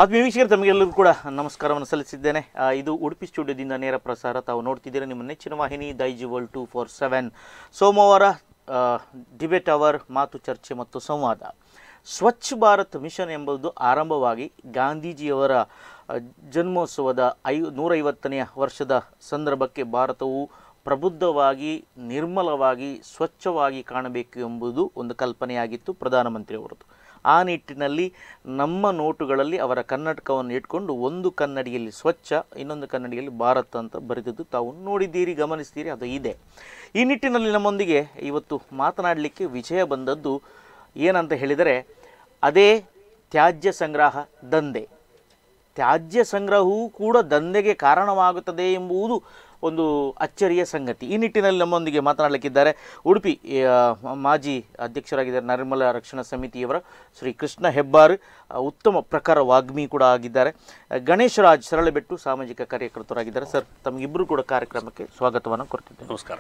ಆತ್ಮೀಯ ವೀಕ್ಷಕರು ತಮಗೆಲ್ಲರಿಗೂ ಕೂಡ ನಮಸ್ಕಾರವನ್ನು ಸಲ್ಲಿಸಿದ್ದೇನೆ ಆ, ಇದು ಉಡುಪಿ ಸ್ಟುಡಿಯೋದಿಂದ ನೇರ ಪ್ರಸಾರ ತಾವು ನೋಡ್ತಿದ್ದೀರಾ ನಿಮ್ಮ ನೆಚ್ಚಿನ ವಾಹಿನಿ Daiji world two four seven ಸೋಮವಾರ ಡಿಬೇಟ್ ಅವರ್ ಮಾತು ಚರ್ಚೆ ಮತ್ತು ಸಂವಾದ ಸ್ವಚ್ಛ ಭಾರತ್ ಮಿಷನ್ ಎಂಬುದು ಆರಂಭವಾಗಿ ಗಾಂಧೀಜಿಯವರ ಆ, ಜನ್ಮೋತ್ಸವದ ಐ ನೂರೈವತ್ತನೆಯ ವರ್ಷದ ಸಂದರ್ಭಕ್ಕೆ ಭಾರತವು ಪ್ರಬುದ್ಧವಾಗಿ ನಿರ್ಮಲವಾಗಿ ಸ್ವಚ್ಛವಾಗಿ ಕಾಣಬೇಕು ಎಂಬುದು ಒಂದು ಕಲ್ಪನೆಯಾಗಿತ್ತು ಪ್ರಧಾನಮಂತ್ರಿಯವರದು ಆ ನಿಟ್ಟಿನಲ್ಲಿ ನಮ್ಮ ನೋಟುಗಳಲ್ಲಿ ಅವರ ಕನ್ನಡಕವನ್ನು ಇಟ್ಕೊಂಡು ಒಂದು ಕನ್ನಡಿಯಲ್ಲಿ ಸ್ವಚ್ಛ ಇನ್ನೊಂದು ಕನ್ನಡಿಯಲ್ಲಿ ಭಾರತ ಅಂತ ಬರೆದಿದ್ದು ತಾವು ನೋಡಿದ್ದೀರಿ ಗಮನಿಸ್ತೀರಿ ಅದು ಇದೆ ಈ ನಿಟ್ಟಿನಲ್ಲಿ ನಮ್ಮೊಂದಿಗೆ ಇವತ್ತು ಮಾತನಾಡಲಿಕ್ಕೆ ವಿಷಯ ಬಂದದ್ದು ಏನಂತ ಹೇಳಿದರೆ ಅದೇ ತ್ಯಾಜ್ಯ ಸಂಗ್ರಹ ದಂಧೆ ತ್ಯಾಜ್ಯ ಸಂಗ್ರಹವೂ ಕೂಡ ದಂಧೆಗೆ ಕಾರಣವಾಗುತ್ತದೆ ಎಂಬುದು ಒಂದು ಅಚ್ಚರಿಯ ಸಂಗತಿ ಈ ನಿಟ್ಟಿನಲ್ಲಿ ನಮ್ಮೊಂದಿಗೆ ಮಾತನಾಡಲಿಕ್ಕಿದ್ದಾರೆ ಉಡುಪಿ ಆ, ಮಾಜಿ ಅಧ್ಯಕ್ಷರಾಗಿದ್ದಾರೆ ನಿರ್ಮಲ ರಕ್ಷಣಾ ಸಮಿತಿಯವರ ಶ್ರೀ ಕೃಷ್ಣ ಹೆಬ್ಬಾರ್ ಆ, ಉತ್ತಮ ಪ್ರಕಾರ ವಾಗ್ಮಿ ಕೂಡ ಆಗಿದ್ದಾರೆ ಆ, ಗಣೇಶ್ ರಾಜ್ ಸರಳಬೆಟ್ಟು ಸಾಮಾಜಿಕ ಕಾರ್ಯಕರ್ತರಾಗಿದ್ದಾರೆ ಸರ್ ತಮಗಿಬ್ಬರು ಕೂಡ ಕಾರ್ಯಕ್ರಮಕ್ಕೆ ಸ್ವಾಗತವನ್ನು ಕೊಡ್ತಿದ್ದೇನೆ ನಮಸ್ಕಾರ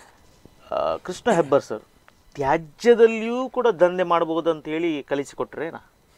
ಆ, ಕೃಷ್ಣ ಹೆಬ್ಬಾರ್ ಸರ್ ತ್ಯಾಜ್ಯದಲ್ಲಿಯೂ ಕೂಡ ದಂಧೆ ಮಾಡಬಹುದು ಅಂತ ಹೇಳಿ ಕಲಿಸಿಕೊಟ್ರೇನಾ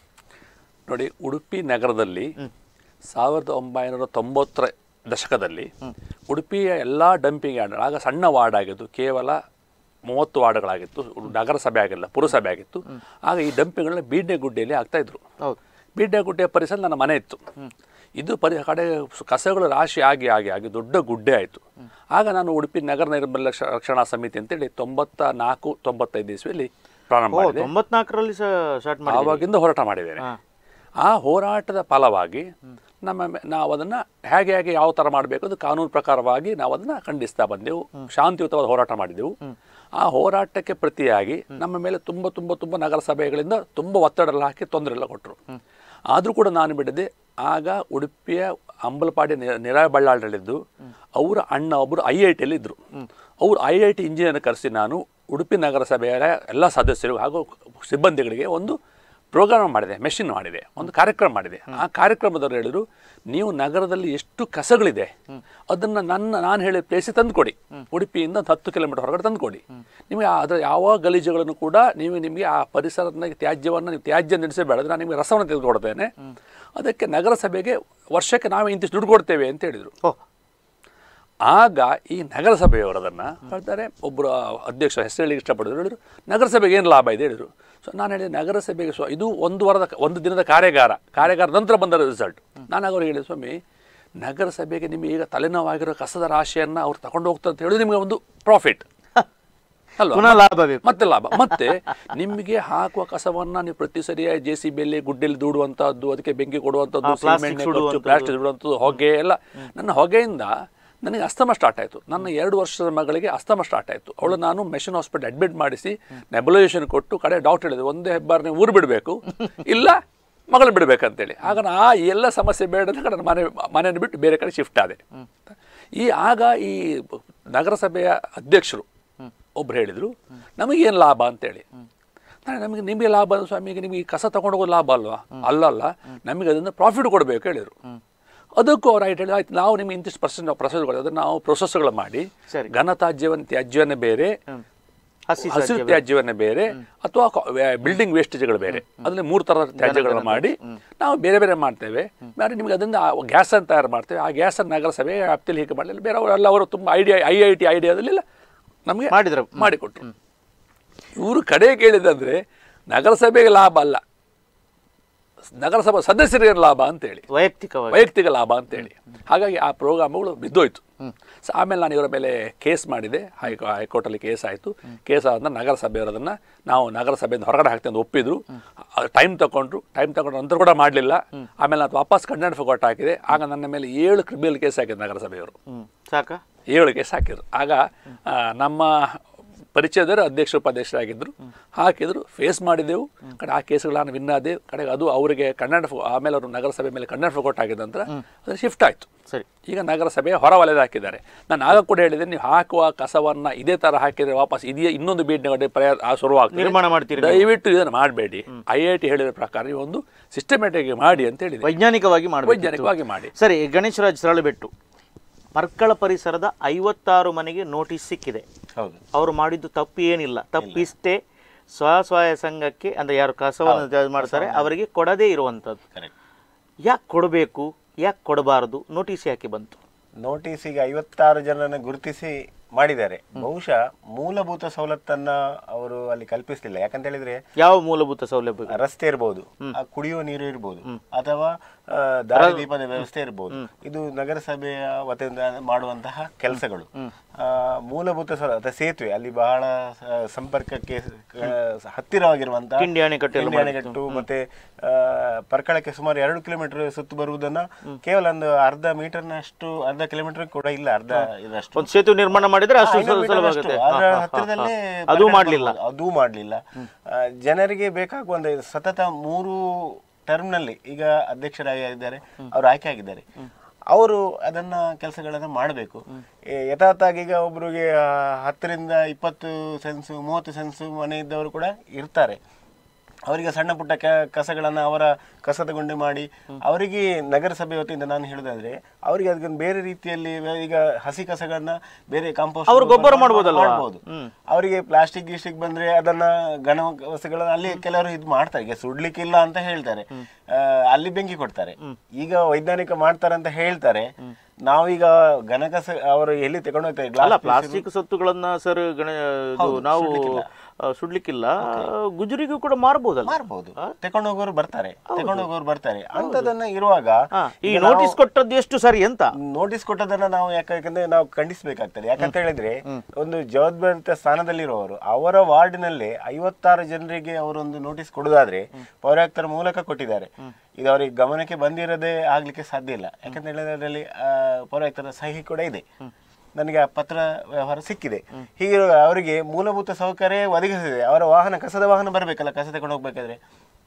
ನೋಡಿ ಉಡುಪಿ ನಗರದಲ್ಲಿ ಸಾವಿರದ ಒಂಬೈನೂರ ತೊಂಬತ್ತರ ದಶಕದಲ್ಲಿ ಉಡುಪಿಯ ಎಲ್ಲ ಡಂಪಿಂಗ್ ಯಾರ್ಡ್ ಆಗ ಸಣ್ಣ ವಾರ್ಡ್ ಆಗಿತ್ತು ಕೇವಲ ಮೂವತ್ತು ವಾರ್ಡ್ಗಳಾಗಿತ್ತು ನಗರಸಭೆ ಆಗಿಲ್ಲ ಪುರಸಭೆ ಆಗಿತ್ತು ಆಗ ಈ ಡಂಪಿಂಗ್ಗಳನ್ನ ಬೀಡ್ನೆ ಗುಡ್ಡೆಯಲ್ಲಿ ಆಗ್ತಾ ಇದ್ರು ಹೌದು ಬೀಡ್ನೆ ಗುಡ್ಡೆಯ ಪರಿಸರ ನನ್ನ ಮನೆ ಇತ್ತು ಇದು ಪರಿ ಕಡೆ ಕಸಗಳು ರಾಶಿ ಆಗಿ ಆಗಿ ಆಗಿ ದೊಡ್ಡ ಗುಡ್ಡೆ ಆಯಿತು ಆಗ ನಾನು ಉಡುಪಿ ನಗರ ನಿರ್ಮಲ ರಕ್ಷ- ರಕ್ಷಣಾ ಸಮಿತಿ ಅಂತೇಳಿ ತೊಂಬತ್ತ ನಾಲ್ಕು ತೊಂಬತ್ತೈದು ಇಸ್ವಿಯಲ್ಲಿ ಪ್ರಾರಂಭ ಓ ಮಾಡಿದೆ ತೊಂಬತ್ನಾಲ್ಕರಲ್ಲಿ ಸ್ಟಾರ್ಟ್ ಮಾಡಿ ಆವಾಗಿಂದ ಹೋರಾಟ ಮಾಡಿದ್ದೇನೆ ಆ ಹೋರಾಟದ ಫಲವಾಗಿ ನಮ್ಮ ಮೇ- ನಾವು ಅದನ್ನು ಹೇಗೆ ಹೇಗೆ ಯಾವ ಥರ ಮಾಡಬೇಕು ಅದು ಕಾನೂನು ಪ್ರಕಾರವಾಗಿ ನಾವು ಅದನ್ನು ಖಂಡಿಸ್ತಾ ಬಂದೆವು ಶಾಂತಿಯುತವಾದ ಹೋರಾಟ ಮಾಡಿದೆವು ಆ ಹೋರಾಟಕ್ಕೆ ಪ್ರತಿಯಾಗಿ ನಮ್ಮ ಮೇಲೆ ತುಂಬ ತುಂಬ ತುಂಬ ನಗರಸಭೆಗಳಿಂದ ತುಂಬ ಒತ್ತಡ ಎಲ್ಲ ಹಾಕಿ ತೊಂದರೆ ಎಲ್ಲ ಕೊಟ್ಟರು ಆದರೂ ಕೂಡ ನಾನು ಬಿಡದೆ ಆಗ ಉಡುಪಿಯ ಅಂಬಲಪಾಡಿ ನಿರಾ ಬಳ್ಳಾಳಲ್ಲಿದ್ದು ಅವರ ಅಣ್ಣ ಒಬ್ಬರು ಐ ಐ ಟಿಯಲ್ಲಿ ಇದ್ದರು ಅವರು ಐ ಐ ಟಿ ಇಂಜಿನಿಯರ್ ಕರೆಸಿ ನಾನು ಉಡುಪಿ ನಗರಸಭೆಯ ಎಲ್ಲ ಸದಸ್ಯರು ಹಾಗೂ ಸಿಬ್ಬಂದಿಗಳಿಗೆ ಒಂದು ಪ್ರೋಗ್ರಾಮ್ ಮಾಡಿದೆ ಮೆಷಿನ್ ಮಾಡಿದೆ ಒಂದು ಕಾರ್ಯಕ್ರಮ ಮಾಡಿದೆ ಆ ಕಾರ್ಯಕ್ರಮದವ್ರು ಹೇಳಿದ್ರು ನೀವು ನಗರದಲ್ಲಿ ಎಷ್ಟು ಕಸಗಳಿದೆ ಅದನ್ನು ನನ್ನ ನಾನು ಹೇಳಿದ ಪ್ಲೇಸಿಗೆ ತಂದುಕೊಡಿ ಉಡುಪಿಯಿಂದ ಒಂದು ಹತ್ತು ಕಿಲೋಮೀಟರ್ ಹೊರಗಡೆ ತಂದುಕೊಡಿ ನಿಮಗೆ ಅದರ ಯಾವ ಗಲೀಜುಗಳನ್ನು ಕೂಡ ನೀವು ನಿಮಗೆ ಆ ಪರಿಸರದ ತ್ಯಾಜ್ಯವನ್ನು ನೀವು ತ್ಯಾಜ್ಯ ನಡೆಸಬೇಡ ನಾನು ನಿಮಗೆ ರಸವನ್ನು ತೆಗೆದುಕೊಡ್ತೇನೆ ಅದಕ್ಕೆ ನಗರಸಭೆಗೆ ವರ್ಷಕ್ಕೆ ನಾವೇ ಇಂತಿಷ್ಟು ದುಡ್ಡು ಕೊಡ್ತೇವೆ ಅಂತ ಹೇಳಿದರು ಓ ಆಗ ಈ ನಗರಸಭೆಯವರು ಅದನ್ನು ಹೇಳ್ತಾರೆ ಒಬ್ಬರು ಅಧ್ಯಕ್ಷ ಹೆಸರು ಹೇಳಿ ಇಷ್ಟಪಡಿದ್ರು ಹೇಳಿದ್ರು ನಗರಸಭೆಗೆ ಏನು ಲಾಭ ಇದೆ ಹೇಳಿದರು ಸೊ ನಾನು ಹೇಳಿದೆ ನಗರಸಭೆಗೆ ಸ್ವ ಇದು ಒಂದು ವಾರದ ಒಂದು ದಿನದ ಕಾರ್ಯಾಗಾರ ಕಾರ್ಯಾಗಾರ ನಂತರ ಬಂದ ರಿಸಲ್ಟ್ ನಾನು ಆಗ ಅವ್ರಿಗೆ ಹೇಳಿದೆ ಸ್ವಾಮಿ ನಗರಸಭೆಗೆ ನಿಮಗೆ ಈಗ ತಲೆನೋವಾಗಿರೋ ಕಸದ ರಾಶಿಯನ್ನು ಅವ್ರು ತಗೊಂಡು ಹೋಗ್ತಾರೆ ಅಂತ ಹೇಳಿದ್ರೆ ನಿಮಗೆ ಒಂದು ಪ್ರಾಫಿಟ್ ಅಲ್ವಾ ಪುನಃ ಲಾಭ ಬೇಕು ಮತ್ತೆ ಲಾಭ ಮತ್ತೆ ನಿಮಗೆ ಹಾಕುವ ಕಸವನ್ನ ನೀವು ಪ್ರತಿ ಸರಿ ಜೆ ಸಿ ಬಿಯಲ್ಲಿ ಗುಡ್ಡೆಯಲ್ಲಿ ದೂಡುವಂತಹದ್ದು ಅದಕ್ಕೆ ಬೆಂಕಿ ಕೊಡುವಂಥದ್ದು ಆ, plastic ಸಿಮೆಂಟ್ ಸುಡುವಂಥದ್ದು. ಪ್ಲಾಸ್ಟಿಕ್ ಸುಡುವಂಥದ್ದು ಹೊಗೆ ಎಲ್ಲ ನನ್ನ ಹೊಗೆಯಿಂದ ನನಗೆ ಅಸ್ತಮ ಸ್ಟಾರ್ಟ್ ಆಯಿತು ನನ್ನ ಎರಡು ವರ್ಷದ ಮಗಳಿಗೆ ಅಸ್ತಮ ಸ್ಟಾರ್ಟ್ ಆಯಿತು ಅವಳು ನಾನು ಮೆಷಿನ್ ಹಾಸ್ಪಿಟಲ್ ಅಡ್ಮಿಟ್ ಮಾಡಿಸಿ ನೆಬುಲೈಸೇಷನ್ ಕೊಟ್ಟು ಕಡೆ ಡಾಕ್ಟರ್ ಹೇಳಿದ್ರು ಒಂದೇ ಹೆಬ್ಬಾರ್ ನೀವು ಊರು ಬಿಡಬೇಕು ಇಲ್ಲ ಮಗಳು ಬಿಡಬೇಕಂತೇಳಿ ಆಗ ನಾ ಆ ಎಲ್ಲ ಸಮಸ್ಯೆ ಬೇಡ ಅಂತ ನನ್ನ ಮನೆ ಮನೆಯನ್ನು ಬಿಟ್ಟು ಬೇರೆ ಕಡೆ ಶಿಫ್ಟ್ ಆದೆ ಈ ಆಗ ಈ ನಗರಸಭೆಯ ಅಧ್ಯಕ್ಷರು ಒಬ್ರು ಹೇಳಿದರು ನಮಗೇನು ಲಾಭ ಅಂತೇಳಿ ನಾನು ನಮಗೆ ನಿಮಗೆ ಲಾಭ ಅಂದ್ರೆ ಸ್ವಾಮಿಗೆ ನಿಮಗೆ ಈ ಕಸ ತಗೊಂಡು ಹೋಗೋದು ಲಾಭ ಅಲ್ವಾ ಅಲ್ಲಲ್ಲ ನಮಗೆ ಅದನ್ನು ಪ್ರಾಫಿಟ್ ಕೊಡಬೇಕು ಹೇಳಿದರು ಅದಕ್ಕೂ ಅವ್ರು ಆಯ್ತು ಹೇಳಿ ಆಯ್ತು ನಾವು ನಿಮ್ಗೆ ಇಂತಿಷ್ಟು ಪರ್ಸೆಂಟ್ ಪ್ರೊಸೆಸ್ ಅದನ್ನು ನಾವು ಪ್ರೊಸೆಸ್ಗಳು ಮಾಡಿ ಸರಿ. ಘನ ತ್ಯಾಜ್ಯವನ್ನು ತ್ಯಾಜ್ಯವನ್ನು ಬೇರೆ ಹಸಿ ಹಸಿರು ತ್ಯಾಜ್ಯವನ್ನು ಬೇರೆ ಅಥವಾ ಬಿಲ್ಡಿಂಗ್ ವೇಸ್ಟೇಜ್ಗಳು ಬೇರೆ ಅದರಲ್ಲಿ ಮೂರು ಥರದ ತ್ಯಾಜ್ಯಗಳನ್ನು ಮಾಡಿ ನಾವು ಬೇರೆ ಬೇರೆ ಮಾಡ್ತೇವೆ ಮಾಡಿ ನಿಮಗೆ ಅದರಿಂದ ಗ್ಯಾಸನ್ನು ತಯಾರು ಮಾಡ್ತೇವೆ ಆ ಗ್ಯಾಸನ್ನು ನಗರಸಭೆ ವ್ಯಾಪ್ತಿಯಲ್ಲಿ ಹೀಗೆ ಮಾಡಲಿಲ್ಲ ಬೇರೆ ಅವರೆಲ್ಲ ಅವರು ತುಂಬ ಐಡಿಯಾ ಐ ಐ ಟಿ ಐಡಿಯಾದಲ್ಲಿ ನಮಗೆ ಮಾಡಿದ್ರು. ಮಾಡಿಕೊಟ್ರು ಇವರು ಕಡೆ ಕೇಳಿದಂದ್ರೆ ನಗರಸಭೆಗೆ ಲಾಭ ಅಲ್ಲ ನಗರಸಭಾ ಸದಸ್ಯರಿಗೆ ಲಾಭ ಅಂತೇಳಿ ವೈಯಕ್ತಿಕವಾಗಿ ವೈಯಕ್ತಿಕ ಲಾಭ ಅಂತೇಳಿ ಹಾಗಾಗಿ ಆ ಪ್ರೋಗ್ರಾಮ್ಗಳು ಬಿದ್ದೋಯ್ತು ಸೊ ಆಮೇಲೆ ನಾನು ಇವರ ಮೇಲೆ ಕೇಸ್ ಮಾಡಿದೆ ಹೈ ಹೈಕೋರ್ಟಲ್ಲಿ ಕೇಸ್ ಆಯಿತು ಕೇಸ್ ಆದ ನಗರಸಭೆಯವರು ಅದನ್ನು ನಾವು ನಗರಸಭೆಯಿಂದ ಹೊರಗಡೆ ಹಾಕ್ತೇವೆ ಅಂತ ಒಪ್ಪಿದ್ರು ಟೈಮ್ ತಗೊಂಡ್ರು ಟೈಮ್ ತಗೊಂಡು ನಂತರ ಕೂಡ ಮಾಡಲಿಲ್ಲ ಆಮೇಲೆ ನಾನು ವಾಪಸ್ ಕಂಡಂಡ್ ಕೊಟ್ಟು ಹಾಕಿದೆ ಆಗ ನನ್ನ ಮೇಲೆ ಏಳು ಕ್ರಿಮಿನಲ್ ಕೇಸ್ ಹಾಕಿದ್ರು ನಗರಸಭೆಯವರು ಹ್ಮ್ ಸಾಕಾ ಏಳು ಕೇಸ್ ಹಾಕಿದ್ರು ಆಗ ಆ, ನಮ್ಮ ಪರಿಚಯದವರು ಅಧ್ಯಕ್ಷ ಉಪಾಧ್ಯಕ್ಷರಾಗಿದ್ದರು ಹಾಕಿದ್ರು ಫೇಸ್ ಮಾಡಿದೆವು ಕಡೆ ಆ ಕೇಸ್ಗಳನ್ನು ವಿನ್ ಆದೆ ಕಡೆಗೆ ಅದು ಅವರಿಗೆ ಕನ್ನಡ ಆಮೇಲೆ ಅವರು ನಗರಸಭೆ ಮೇಲೆ ಕನ್ನಡ ಕೊಟ್ಟು ಹಾಕಿದ ನಂತರ ಅದು ಶಿಫ್ಟ್ ಆಯಿತು ಸರಿ ಈಗ ನಗರಸಭೆಯ ಹೊರ ವಲಯದ ಹಾಕಿದ್ದಾರೆ ನಾನು ಆಗ ಕೂಡ ಹೇಳಿದೆ ನೀವು ಹಾಕುವ ಕಸವನ್ನ ಇದೇ ತರ ಹಾಕಿದ್ರೆ ವಾಪಸ್ ಇದೆಯೇ ಇನ್ನೊಂದು ಬೀಡ್ನಗಡೆ ಪ್ರಯಾಸ ಆ ಶುರುವಾಗ್ತದೆ ನಿರ್ಮಾಣ ಮಾಡ್ತೀರಿ ನೀವು. ದಯವಿಟ್ಟು ಇದನ್ನು ಮಾಡಬೇಡಿ ಐ ಐ ಟಿ ಹೇಳಿದ ಪ್ರಕಾರ ನೀವು ಒಂದು ಸಿಸ್ಟಮೆಟಿಕ್ ಮಾಡಿ ಅಂತ ಹೇಳಿದೆ ವೈಜ್ಞಾನಿಕವಾಗಿ ಮಾಡಬೇಕು ವೈಜ್ಞಾನಿಕವಾಗಿ ಮಾಡಿ ಸರಿ ಗಣೇಶ್ ರಾಜ್ ಸರಳಬೆಟ್ಟು ಪರ್ಕಳ ಪರಿಸರದ ಐವತ್ತಾರು ಮನೆಗೆ ನೋಟಿಸ್ ಸಿಕ್ಕಿದೆ ಹೌದು ಅವರು ಮಾಡಿದ್ದು ತಪ್ಪು ಏನಿಲ್ಲ ತಪ್ಪಿಷ್ಟೇ ಸ್ವಸಹಾಯ ಸಂಘಕ್ಕೆ ಅಂದ್ರೆ ಯಾರು ಕಸವನ್ನು ತ್ಯಾಜ್ಯ ಮಾಡ್ತಾರೆ ಅವರಿಗೆ ಕೊಡದೇ ಇರುವಂಥದ್ದು ಕರೆಕ್ಟ್ ಯಾಕೆ ಕೊಡಬೇಕು ಯಾಕೆ ಕೊಡಬಾರದು ನೋಟಿಸ್ ಯಾಕೆ ಬಂತು ನೋಟಿಸಿಗೆ ಐವತ್ತಾರು ಜನರನ್ನ ಗುರುತಿಸಿ ಮಾಡಿದ್ದಾರೆ ಬಹುಶಃ ಮೂಲಭೂತ ಸವಲತ್ತನ್ನ ಅವರು ಅಲ್ಲಿ ಕಲ್ಪಿಸಲಿಲ್ಲ ಯಾಕಂತ ಹೇಳಿದ್ರೆ ಯಾವ ಮೂಲಭೂತ ಸೌಲಭ್ಯ ರಸ್ತೆ ಇರ್ಬೋದು ಆ ಕುಡಿಯುವ ನೀರು ಇರ್ಬೋದು ಅಥವಾ ಆ, ದಾರಿದೀಪದ ವ್ಯವಸ್ಥೆ ಇರ್ಬೋದು ಇದು ನಗರಸಭೆಯ ವತಿಯಿಂದ ಮಾಡುವಂತಹ ಕೆಲಸಗಳು ಆ, ಮೂಲಭೂತ ಸೌಲ- ಅಥವಾ ಸೇತುವೆ ಅಲ್ಲಿ ಬಹಳ ಸ- ಸಂಪರ್ಕಕ್ಕೆ ಆ, ಹತ್ತಿರವಾಗಿರುವಂತಹ ಕಿಂಡಿ ಅಣೆಕಟ್ಟು ಎಲ್ಲ ಕಿಂಡಿ ಅಣೆಕಟ್ಟು ಮತ್ತೆ ಆ, ಪರ್ಕಳಕ್ಕೆ ಸುಮಾರು ಎರಡು ಕಿಲೋಮೀಟರ್ ಸುತ್ತು ಬರುವುದನ್ನ ಕೇವಲ ಒಂದು ಅರ್ಧ ಮೀಟರ್ನಷ್ಟು ಅರ್ಧ ಕಿಲೋಮೀಟರ್ ಕೂಡ ಇಲ್ಲ ಅರ್ಧ ಇದಷ್ಟು ಒಂದು ಸೇತುವೆ ನಿರ್ಮಾಣ ಮಾಡಿದ್ರೆ ಅಷ್ಟು ಐನೂರು ಸುಲಭ ಮೀಟರ್ ಆಗುತ್ತೆ ಅಷ್ಟು. ಅದರ ಹಾ, ಹಾ, ಹಾ, ಹತ್ತಿರದಲ್ಲೇ ಹಾ. ಅದು ಪರ್ಕಳ ಮಾಡ್ಲಿಲ್ಲ ಬರ್ಬೋದು. ಅದು ಮಾಡಲಿಲ್ಲ ಜನರಿಗೆ ಬೇಕಾಗುವ ಒಂದು ಸತತ ಮೂರು ಟರ್ಮ್ ನಲ್ಲಿ ಈಗ ಅಧ್ಯಕ್ಷರಾಗಿ ಆಗಿದ್ದಾರೆ ಅವರು ಆಯ್ಕೆ ಆಗಿದ್ದಾರೆ ಅವರು ಅದನ್ನ ಕೆಲಸಗಳನ್ನ ಮಾಡಬೇಕು ಯಥಾರ್ಥಾಗಿ ಈಗ ಒಬ್ರಿಗೆ ಆ, ಹತ್ತರಿಂದ ಇಪ್ಪತ್ತು ಸೆನ್ಸು ಮೂವತ್ತು ಸೆನ್ಸು ಮನೆ ಇದ್ದವರು ಕೂಡ ಇರ್ತಾರೆ ಅವರಿಗೆ ಸಣ್ಣ ಪುಟ್ಟ ಕ- ಕಸಗಳನ್ನ ಅವರ ಕಸದ ಗುಂಡಿ ಮಾಡಿ ಅವರಿಗೆ ನಗರಸಭೆ ವತಿಯಿಂದ ನಾನು ಹೇಳೋದಾದ್ರೆ ಅವರಿಗೆ ಅದಕ್ಕೆ ಬೇರೆ ರೀತಿಯಲ್ಲಿ ವ- ಈಗ ಹಸಿ ಕಸಗಳನ್ನ ಬೇರೆ ಕಾಂಪೋಸ್ಟ್ ಅವ್ರು ಗೊಬ್ಬರ ಮಾಡ್ಬೋದಲ್ವಾ? ಮಾಡ್ಬೋದು ಅವರಿಗೆ ಪ್ಲಾಸ್ಟಿಕ್ ಗಿಸ್ಟಿಕ್ ಬಂದ್ರೆ ಅದನ್ನ ಘನ ವಸ್ತುಗಳನ್ನ ಅಲ್ಲಿ ಕೆಲವರು ಇದು ಮಾಡ್ತಾರೆ ಈಗ ಸುಡ್ಲಿಕ್ಕಿಲ್ಲ ಅಂತ ಹೇಳ್ತಾರೆ ಆ, ಅಲ್ಲಿ ಬೆಂಕಿ ಕೊಡ್ತಾರೆ ಈಗ ವೈಜ್ಞಾನಿಕ ಮಾಡ್ತಾರೆ ಅಂತ ಹೇಳ್ತಾರೆ ನಾವೀಗ ಘನಕಸ ಅವರು ಎಲ್ಲಿ ತಗೊಂಡು ಹೋಗ್ತಾರೆ ಅಲ್ಲ ಗ್ಲಾಸ್ ಪ್ಲಾಸ್ಟಿಕ್ ಸತ್ತುಗಳನ್ನ ಸರ್ ಗಣ ಇದು ನಾವು ಆ, ಸುಡ್ಲಿಕ್ಕಿಲ್ಲ ಗುಜರಿಗೂ ಕೂಡ ಮಾರ್ಬೋದಲ್ಲ ಮಾರ್ಬೋದು ತಗೊಂಡು ಹೋಗೋರು ಬರ್ತಾರೆ ತಗೊಂಡು ಹೋಗೋರು ಬರ್ತಾರೆ ಅಂತದನ್ನ ಇರುವಾಗ ಹಾ, ಈ ನೋಟಿಸ್ ಕೊಟ್ಟದ್ದು ಎಷ್ಟು ಸರಿ ಅಂತ ನೋಟಿಸ್ ಕೊಟ್ಟದನ್ನ ನಾವು ಯಾಕಂದ್ರೆ ನಾವು ಖಂಡಿಸಬೇಕಾಗ್ತದೆ ಯಾಕಂತ ಹೇಳಿದ್ರೆ ಒಂದು ಜವಾಬ್ದಾರಿತ ಸ್ಥಾನದಲ್ಲಿರುವವರು ಅವರ ವಾರ್ಡಿನಲ್ಲಿ ಐವತ್ತಾರು ಜನರಿಗೆ ಅವರೊಂದು ನೋಟಿಸ್ ಕೊಡುದಾದ್ರೆ ಪೌರಾಯುಕ್ತರ ಮೂಲಕ ಕೊಟ್ಟಿದ್ದಾರೆ ಇದು ಅವರಿಗೆ ಗಮನಕ್ಕೆ ಬಂದಿರದೇ ಆಗ್ಲಿಕ್ಕೆ ಸಾಧ್ಯ ಇಲ್ಲ ಯಾಕಂತ ಹೇಳಿದ್ರೆ ಅದರಲ್ಲಿ ಆ, ಪೌರಾಯುಕ್ತರ ಸಹಿ ಕೂಡ ಇದೆ ನನಗೆ ಆ ಪತ್ರ ವ್ಯವಹಾರ ಸಿಕ್ಕಿದೆ ಹೀಗೆ ಅವರಿಗೆ ಮೂಲಭೂತ ಸೌಕರ್ಯ ಒದಗಿಸಿದೆ ಅವರ ವಾಹನ ಕಸದ ವಾಹನ ಬರಬೇಕಲ್ಲ ಕಸ ತಗೊಂಡು ಹೋಗ್ಬೇಕಾದ್ರೆ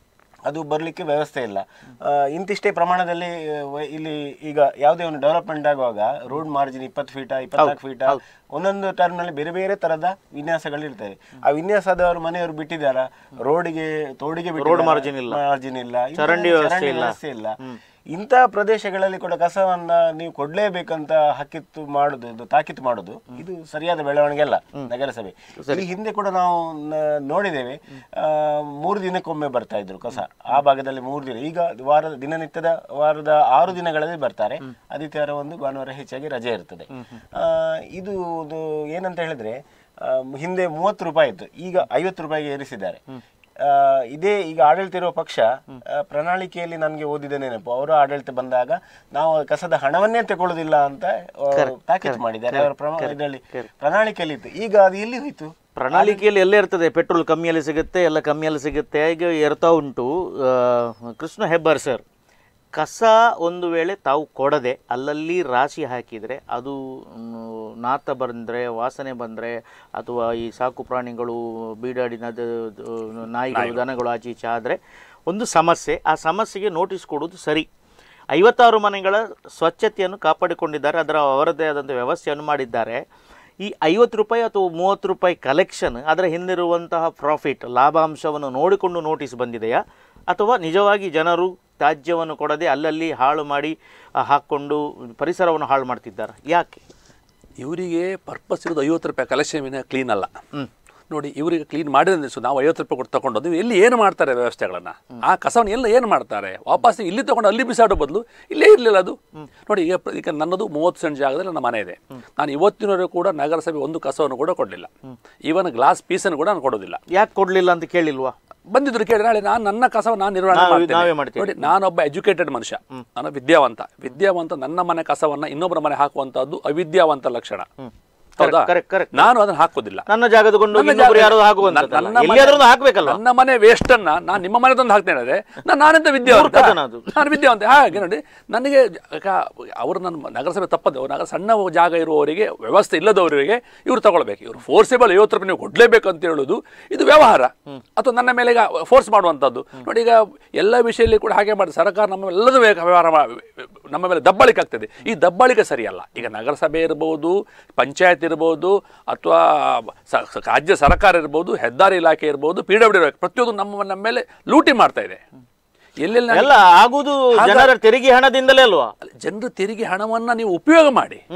ಅದು ಬರಲಿಕ್ಕೆ ವ್ಯವಸ್ಥೆ ಇಲ್ಲ ಆ, ಇಂತಿಷ್ಟೇ ಪ್ರಮಾಣದಲ್ಲಿ ಆ, ವ- ಇಲ್ಲಿ ಈಗ ಯಾವುದೇ ಒಂದು ಡೆವಲಪ್ಮೆಂಟ್ ಆಗುವಾಗ ರೋಡ್ ಮಾರ್ಜಿನ್ ಇಪ್ಪತ್ತು ಫೀಟ ಇಪ್ಪತ್ನಾಲ್ಕು ಫೀಟ ಒಂದೊಂದು ಟರ್ಮ್ನಲ್ಲಿ ಬೇರೆ ಬೇರೆ ತರದ ವಿನ್ಯಾಸಗಳು ಇರ್ತವೆ ಆ ವಿನ್ಯಾಸದವರು ಮನೆಯವರು ಬಿಟ್ಟಿದ್ದಾರಾ ರೋಡಿಗೆ ತೋಡಿಗೆ Road margin ಇಲ್ಲ. ಮಾರ್ಜಿನ್ ಇಲ್ಲ ಇಂಥ ಚರಂಡಿ ವ್ಯವಸ್ಥೆ ಇಲ್ಲ. ವ್ಯವಸ್ಥೆ ಇಲ್ಲ ಇಂಥ ಪ್ರದೇಶಗಳಲ್ಲಿ ಕೂಡ ಕಸವನ್ನ ನೀವು ಕೊಡ್ಲೇಬೇಕಂತ ಹಕ್ಕಿತ್ತು ಮಾಡುದು ಇದು ತಾಕೀತು ಮಾಡುದು ಇದು ಸರಿಯಾದ ಬೆಳವಣಿಗೆ ಅಲ್ಲ ನಗರಸಭೆ ಈ ಹಿಂದೆ ಕೂಡ ನಾವು ನ- ನೋಡಿದ್ದೇವೆ ಆ, ಮೂರು ದಿನಕ್ಕೊಮ್ಮೆ ಬರ್ತಾ ಇದ್ರು ಕಸ ಆ ಭಾಗದಲ್ಲಿ ಮೂರು ದಿನ ಈಗ ವಾರದ ದಿನನಿತ್ಯದ ವಾರದ ಆರು ದಿನಗಳಲ್ಲಿ ಬರ್ತಾರೆ ಆದಿತ್ಯವಾರ ಒಂದು ಭಾನುವಾರ ಹೆಚ್ಚಾಗಿ ರಜೆ ಇರ್ತದೆ ಆ, ಇದು ಒಂದು ಏನಂತ ಹೇಳಿದ್ರೆ ಆ, ಹಿಂದೆ ಮೂವತ್ತು ರೂಪಾಯಿ ಇತ್ತು ಈಗ ಐವತ್ತು ರೂಪಾಯಿಗೆ ಏರಿಸಿದ್ದಾರೆ ಆ, ಇದೇ ಈಗ ಆಡಳಿತ ಇರುವ ಪಕ್ಷ ಆ, ಪ್ರಣಾಳಿಕೆಯಲ್ಲಿ ನನಗೆ ಓದಿದ ನೆನಪು ಅವರ ಆಡಳಿತ ಬಂದಾಗ ನಾವು ಕಸದ ಹಣವನ್ನೇ ತಗೊಳ್ಳೋದಿಲ್ಲ ಅಂತ ಆ, ತಾಕೀತು ಮಾಡಿದ್ದಾರೆ ಅವರ ಪ್ರಮ- ಇದರಲ್ಲಿ ಪ್ರಣಾಳಿಕೆಯಲ್ಲಿ ಇತ್ತು ಈಗ ಅದು ಎಲ್ಲಿ ಹೋಯ್ತು ಪ್ರಣಾಳಿಕೆಯಲ್ಲಿ ಎಲ್ಲ ಇರ್ತದೆ ಪೆಟ್ರೋಲ್ ಕಮ್ಮಿಯಲ್ಲಿ ಸಿಗುತ್ತೆ ಎಲ್ಲ ಕಮ್ಮಿಯಲ್ಲಿ ಸಿಗುತ್ತೆ ಈಗ ಏರ್ತಾ ಉಂಟು ಆ, ಕೃಷ್ಣ ಹೆಬ್ಬಾರ್ ಸರ್ ಕಸ ಒಂದು ವೇಳೆ ತಾವು ಕೊಡದೆ ಅಲ್ಲಲ್ಲಿ ರಾಶಿ ಹಾಕಿದರೆ ಅದು ಮ್, ನಾತ ಬಂದರೆ ವಾಸನೆ ಬಂದರೆ ಅಥವಾ ಈ ಸಾಕು ಪ್ರಾಣಿಗಳು ಬೀಡಾಡಿನ ದ- ದ- ನಾಯಿಗಳು ದನಗಳು ಆಚೆ ಈಚೆ ಆದರೆ ಒಂದು ಸಮಸ್ಯೆ ಆ ಸಮಸ್ಯೆಗೆ ನೋಟಿಸ್ ಕೊಡೋದು ಸರಿ ಐವತ್ತಾರು ಮನೆಗಳ ಸ್ವಚ್ಛತೆಯನ್ನು ಕಾಪಾಡಿಕೊಂಡಿದ್ದಾರೆ ಅದರ ಅವರದ್ದೇ ಆದಂಥ ವ್ಯವಸ್ಥೆಯನ್ನು ಮಾಡಿದ್ದಾರೆ ಈ ಐವತ್ತು ರೂಪಾಯಿ ಅಥವಾ ಮೂವತ್ತು ರೂಪಾಯಿ ಕಲೆಕ್ಷನ್ ಅದರ ಹಿಂದಿರುವಂತಹ ಪ್ರಾಫಿಟ್ ಲಾಭಾಂಶವನ್ನು ನೋಡಿಕೊಂಡು ನೋಟಿಸ್ ಬಂದಿದೆಯಾ ಅಥವಾ ನಿಜವಾಗಿ ಜನರು ತ್ಯಾಜ್ಯವನ್ನು ಕೊಡದೆ ಅಲ್ಲಲ್ಲಿ ಹಾಳು ಮಾಡಿ ಆ, ಹಾಕ್ಕೊಂಡು ಪರಿಸರವನ್ನು ಹಾಳು ಮಾಡ್ತಿದ್ದಾರೆ ಯಾಕೆ ಇವರಿಗೆ ಪರ್ಪಸ್ ಇರೋದು ಐವತ್ತು ರೂಪಾಯಿ ಕಲೆಕ್ಷನ್ ಕ್ಲೀನ್ ಅಲ್ಲ ನೋಡಿ ಇವರಿಗೆ ಕ್ಲೀನ್ ಮಾಡಿದ್ರೆ ಸೊ ನಾವು ಐವತ್ತು ರೂಪಾಯಿ ಕೊಟ್ಟು ತಗೊಂಡೋದು ಇಲ್ಲಿ ಏನು ಮಾಡ್ತಾರೆ ವ್ಯವಸ್ಥೆಗಳನ್ನ ಆ ಕಸವನ್ನು ಎಲ್ಲ ಏನು ಮಾಡ್ತಾರೆ ವಾಪಸ್ ಇಲ್ಲಿ ತಗೊಂಡು ಅಲ್ಲಿ ಬಿಸಾಡೋ ಬದಲು ಇಲ್ಲೇ ಇರಲಿಲ್ಲ ಅದು ನೋಡಿ ಈಗ ಪ್ರ- ಈಗ ನನ್ನದು ಮೂವತ್ತು ಸೆಂಟ್ ಜಾಗದಲ್ಲಿ ನನ್ನ ಮನೆ ಇದೆ ನಾನು ಇವತ್ತಿನವರೆಗೂ ಕೂಡ ನಗರಸಭೆ ಒಂದು ಕಸವನ್ನು ಕೂಡ ಕೊಡಲಿಲ್ಲ ಈವನ್ ಗ್ಲಾಸ್ ಪೀಸನ್ನು ಕೂಡ ನಾನು ಕೊಡೋದಿಲ್ಲ ಯಾಕೆ ಕೊಡಲಿಲ್ಲ ಅಂತ ಕೇಳಿಲ್ವಾ ಬಂದಿದ್ರು ಕೇಳಿ ನಾಳೆ ನಾನು ನನ್ನ ಕಸವನ್ನು ನಾನು ನಿರ್ವಹಣೆ ನಾವೇ- ಮಾಡ್ತೇನೆ. ನಾವೇ ಮಾಡ್ತೇವೆ. ನೋಡಿ ನಾನೊಬ್ಬ ಎಜುಕೇಟೆಡ್ ಮನುಷ್ಯ ನಾನು ವಿದ್ಯಾವಂತ ವಿದ್ಯಾವಂತ ನನ್ನ ಮನೆ ಕಸವನ್ನ ಇನ್ನೊಬ್ಬರ ಮನೆ ಹಾಕುವಂತದ್ದು ಅವಿದ್ಯಾವಂತ ಲಕ್ಷಣ ಹೌದಾ correct, correct. ನಾನು ಅದನ್ನ ಹಾಕೋದಿಲ್ಲ ನನ್ನ ಜಾಗದ ಕೊಂಡು ನನ್ನ ಇನ್ನೊಬ್ರು ಜಾಗ- ಯಾರೋ ಹಾಕುವಂಥದ್ದಲ್ಲ. ನನ್ನ ಮನೆ- ಎಲ್ಲಿಯಾದ್ರೂ ಒಂದು ಹಾಕ್ಬೇಕಲ್ವಾ? ನನ್ನ ಮನೆ ವೇಸ್ಟ್ ಅನ್ನ ನಾನು ನಿಮ್ಮ ಮನೆ ತಂದು ಹಾಕ್ತೇನೆ ಅಂದ್ರೆ ನಾನು ನಾನೆಂತ ವಿದ್ಯಾವಂತ ಮೂರ್ಖತನ ಅದು. ನಾನು ವಿದ್ಯಾವಂತ ಹಾಗೆ ನೋಡಿ ನನಗೆ ಕ- ಅವರು ನನ್ನ ನಗರಸಭೆ ತಪ್ಪದ್ದು ನಗರ ಸಣ್ಣ ಜಾಗ ಇರುವವರಿಗೆ ವ್ಯವಸ್ಥೆ ಇಲ್ಲದವರಿಗೆ ಇವರು ತಗೊಳ್ಬೇಕು ಇವರು ಫೋರ್ಸೇಬಲ್ ಐವತ್ತು ರೂಪಾಯಿ ನೀವು ಕೊಡ್ಲೇಬೇಕು ಅಂತ ಹೇಳುದು ಇದು ವ್ಯವಹಾರ ಅಥವಾ ನನ್ನ ಮೇಲೆ ಈಗ ಫೋರ್ಸ್ ಮಾಡುವಂಥದ್ದು ನೋಡಿ ಈಗ ಎಲ್ಲ ವಿಷಯದಲ್ಲಿ ಕೂಡ ಹಾಗೆ ಮಾಡಿ ಸರ್ಕಾರ ನಮ್ಮ ಮೇಲೆ ಎಲ್ಲದೂ ವ್ಯ- ವ್ಯವಹಾರ ಮಾ- ನಮ್ಮ ಮೇಲೆ ದಬ್ಬಾಳಿಕೆ ಆಗ್ತದೆ ಈ ದಬ್ಬಾಳಿಕೆ ಸರಿಯಲ್ಲ ಈಗ ನಗರಸಭೆ ಇರ್ಬೋದು ಪಂಚಾಯತ್ ಇರ್ಬೋದು ಅಥವಾ ಸ- ಸ- ರಾಜ್ಯ ಸರ್ಕಾರ ಇರ್ಬೋದು ಹೆದ್ದಾರಿ ಇಲಾಖೆ ಇರ್ಬೋದು ಪಿ ಡಬ್ಲ್ಯೂ ಪ್ರತಿಯೊಂದು ನಮ್ಮ ನಮ್ಮ ಮೇಲೆ ಲೂಟಿ ಮಾಡ್ತಾ ಇದೆ ಎಲ್ಲೆಲ್ಲ ಎಲ್ಲ ಆಗುದು ಜನರ ತೆರಿಗೆ ಹಣದಿಂದಲೇ ಅಲ್ವಾ ಜನರ ತೆರಿಗೆ ಹಣವನ್ನ ನೀವು ಉಪಯೋಗ ಮಾಡಿ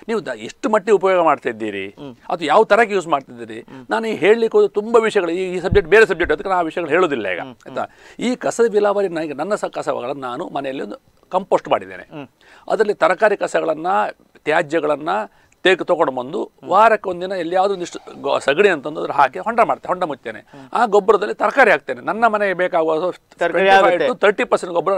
ನೀವು ದ- ಎಷ್ಟು ಮಟ್ಟಿಗೆ ಉಪಯೋಗ ಮಾಡ್ತಾ ಇದ್ದೀರಿ ಅದು ಯಾವ ತರಕ್ಕೆ ಯೂಸ್ ಮಾಡ್ತಿದ್ದೀರಿ ನಾನು ಈ ಹೇಳಲಿಕ್ಕೆ ಹೋದ ತುಂಬ ವಿಷಯಗಳು ಈ ಸಬ್ಜೆಕ್ಟ್ ಬೇರೆ ಸಬ್ಜೆಕ್ಟ್ ಅದಕ್ಕೆ ನಾನು ಆ ವಿಷಯಗಳು ಹೇಳೋದಿಲ್ಲ ಈಗ ಆಯ್ತಾ ಈ ಕಸದ ವಿಲಾವರಿ ನನಗೆ ನನ್ನ ಸ ಕಸಗಳನ್ನು ನಾನು ಮನೆಯಲ್ಲಿ ಒಂದು ಕಂಪೋಸ್ಟ್ ಮಾಡಿದ್ದೇನೆ ಅದರಲ್ಲಿ ತರಕಾರಿ ಕಸಗಳನ್ನು ತ್ಯಾಜ್ಯಗಳನ್ನು ತೆಗೆದು ತೊಗೊಂಡು ಬಂದು ವಾರಕ್ಕೆ ಒಂದಿನ ಎಲ್ಲಿಯಾವುದೋ ಒಂದಿಷ್ಟು ಗೊ- ಸಗಣಿ ಅಂತಂದು ಅದ್ರ ಹಾಕಿ ಹೊಂಡ ಮಾಡ್ತೇನೆ ಹೊಂಡ ಮುಚ್ಚೇನೆ ಆ ಗೊಬ್ಬರದಲ್ಲಿ ತರಕಾರಿ ಹಾಕ್ತೇನೆ ನನ್ನ ಮನೆಗೆ ಬೇಕಾಗುವ ತರಕಾರಿ ಆಗುತ್ತೆ. ತರ್ಟಿ ಪರ್ಸೆಂಟ್ ಗೊಬ್ಬರ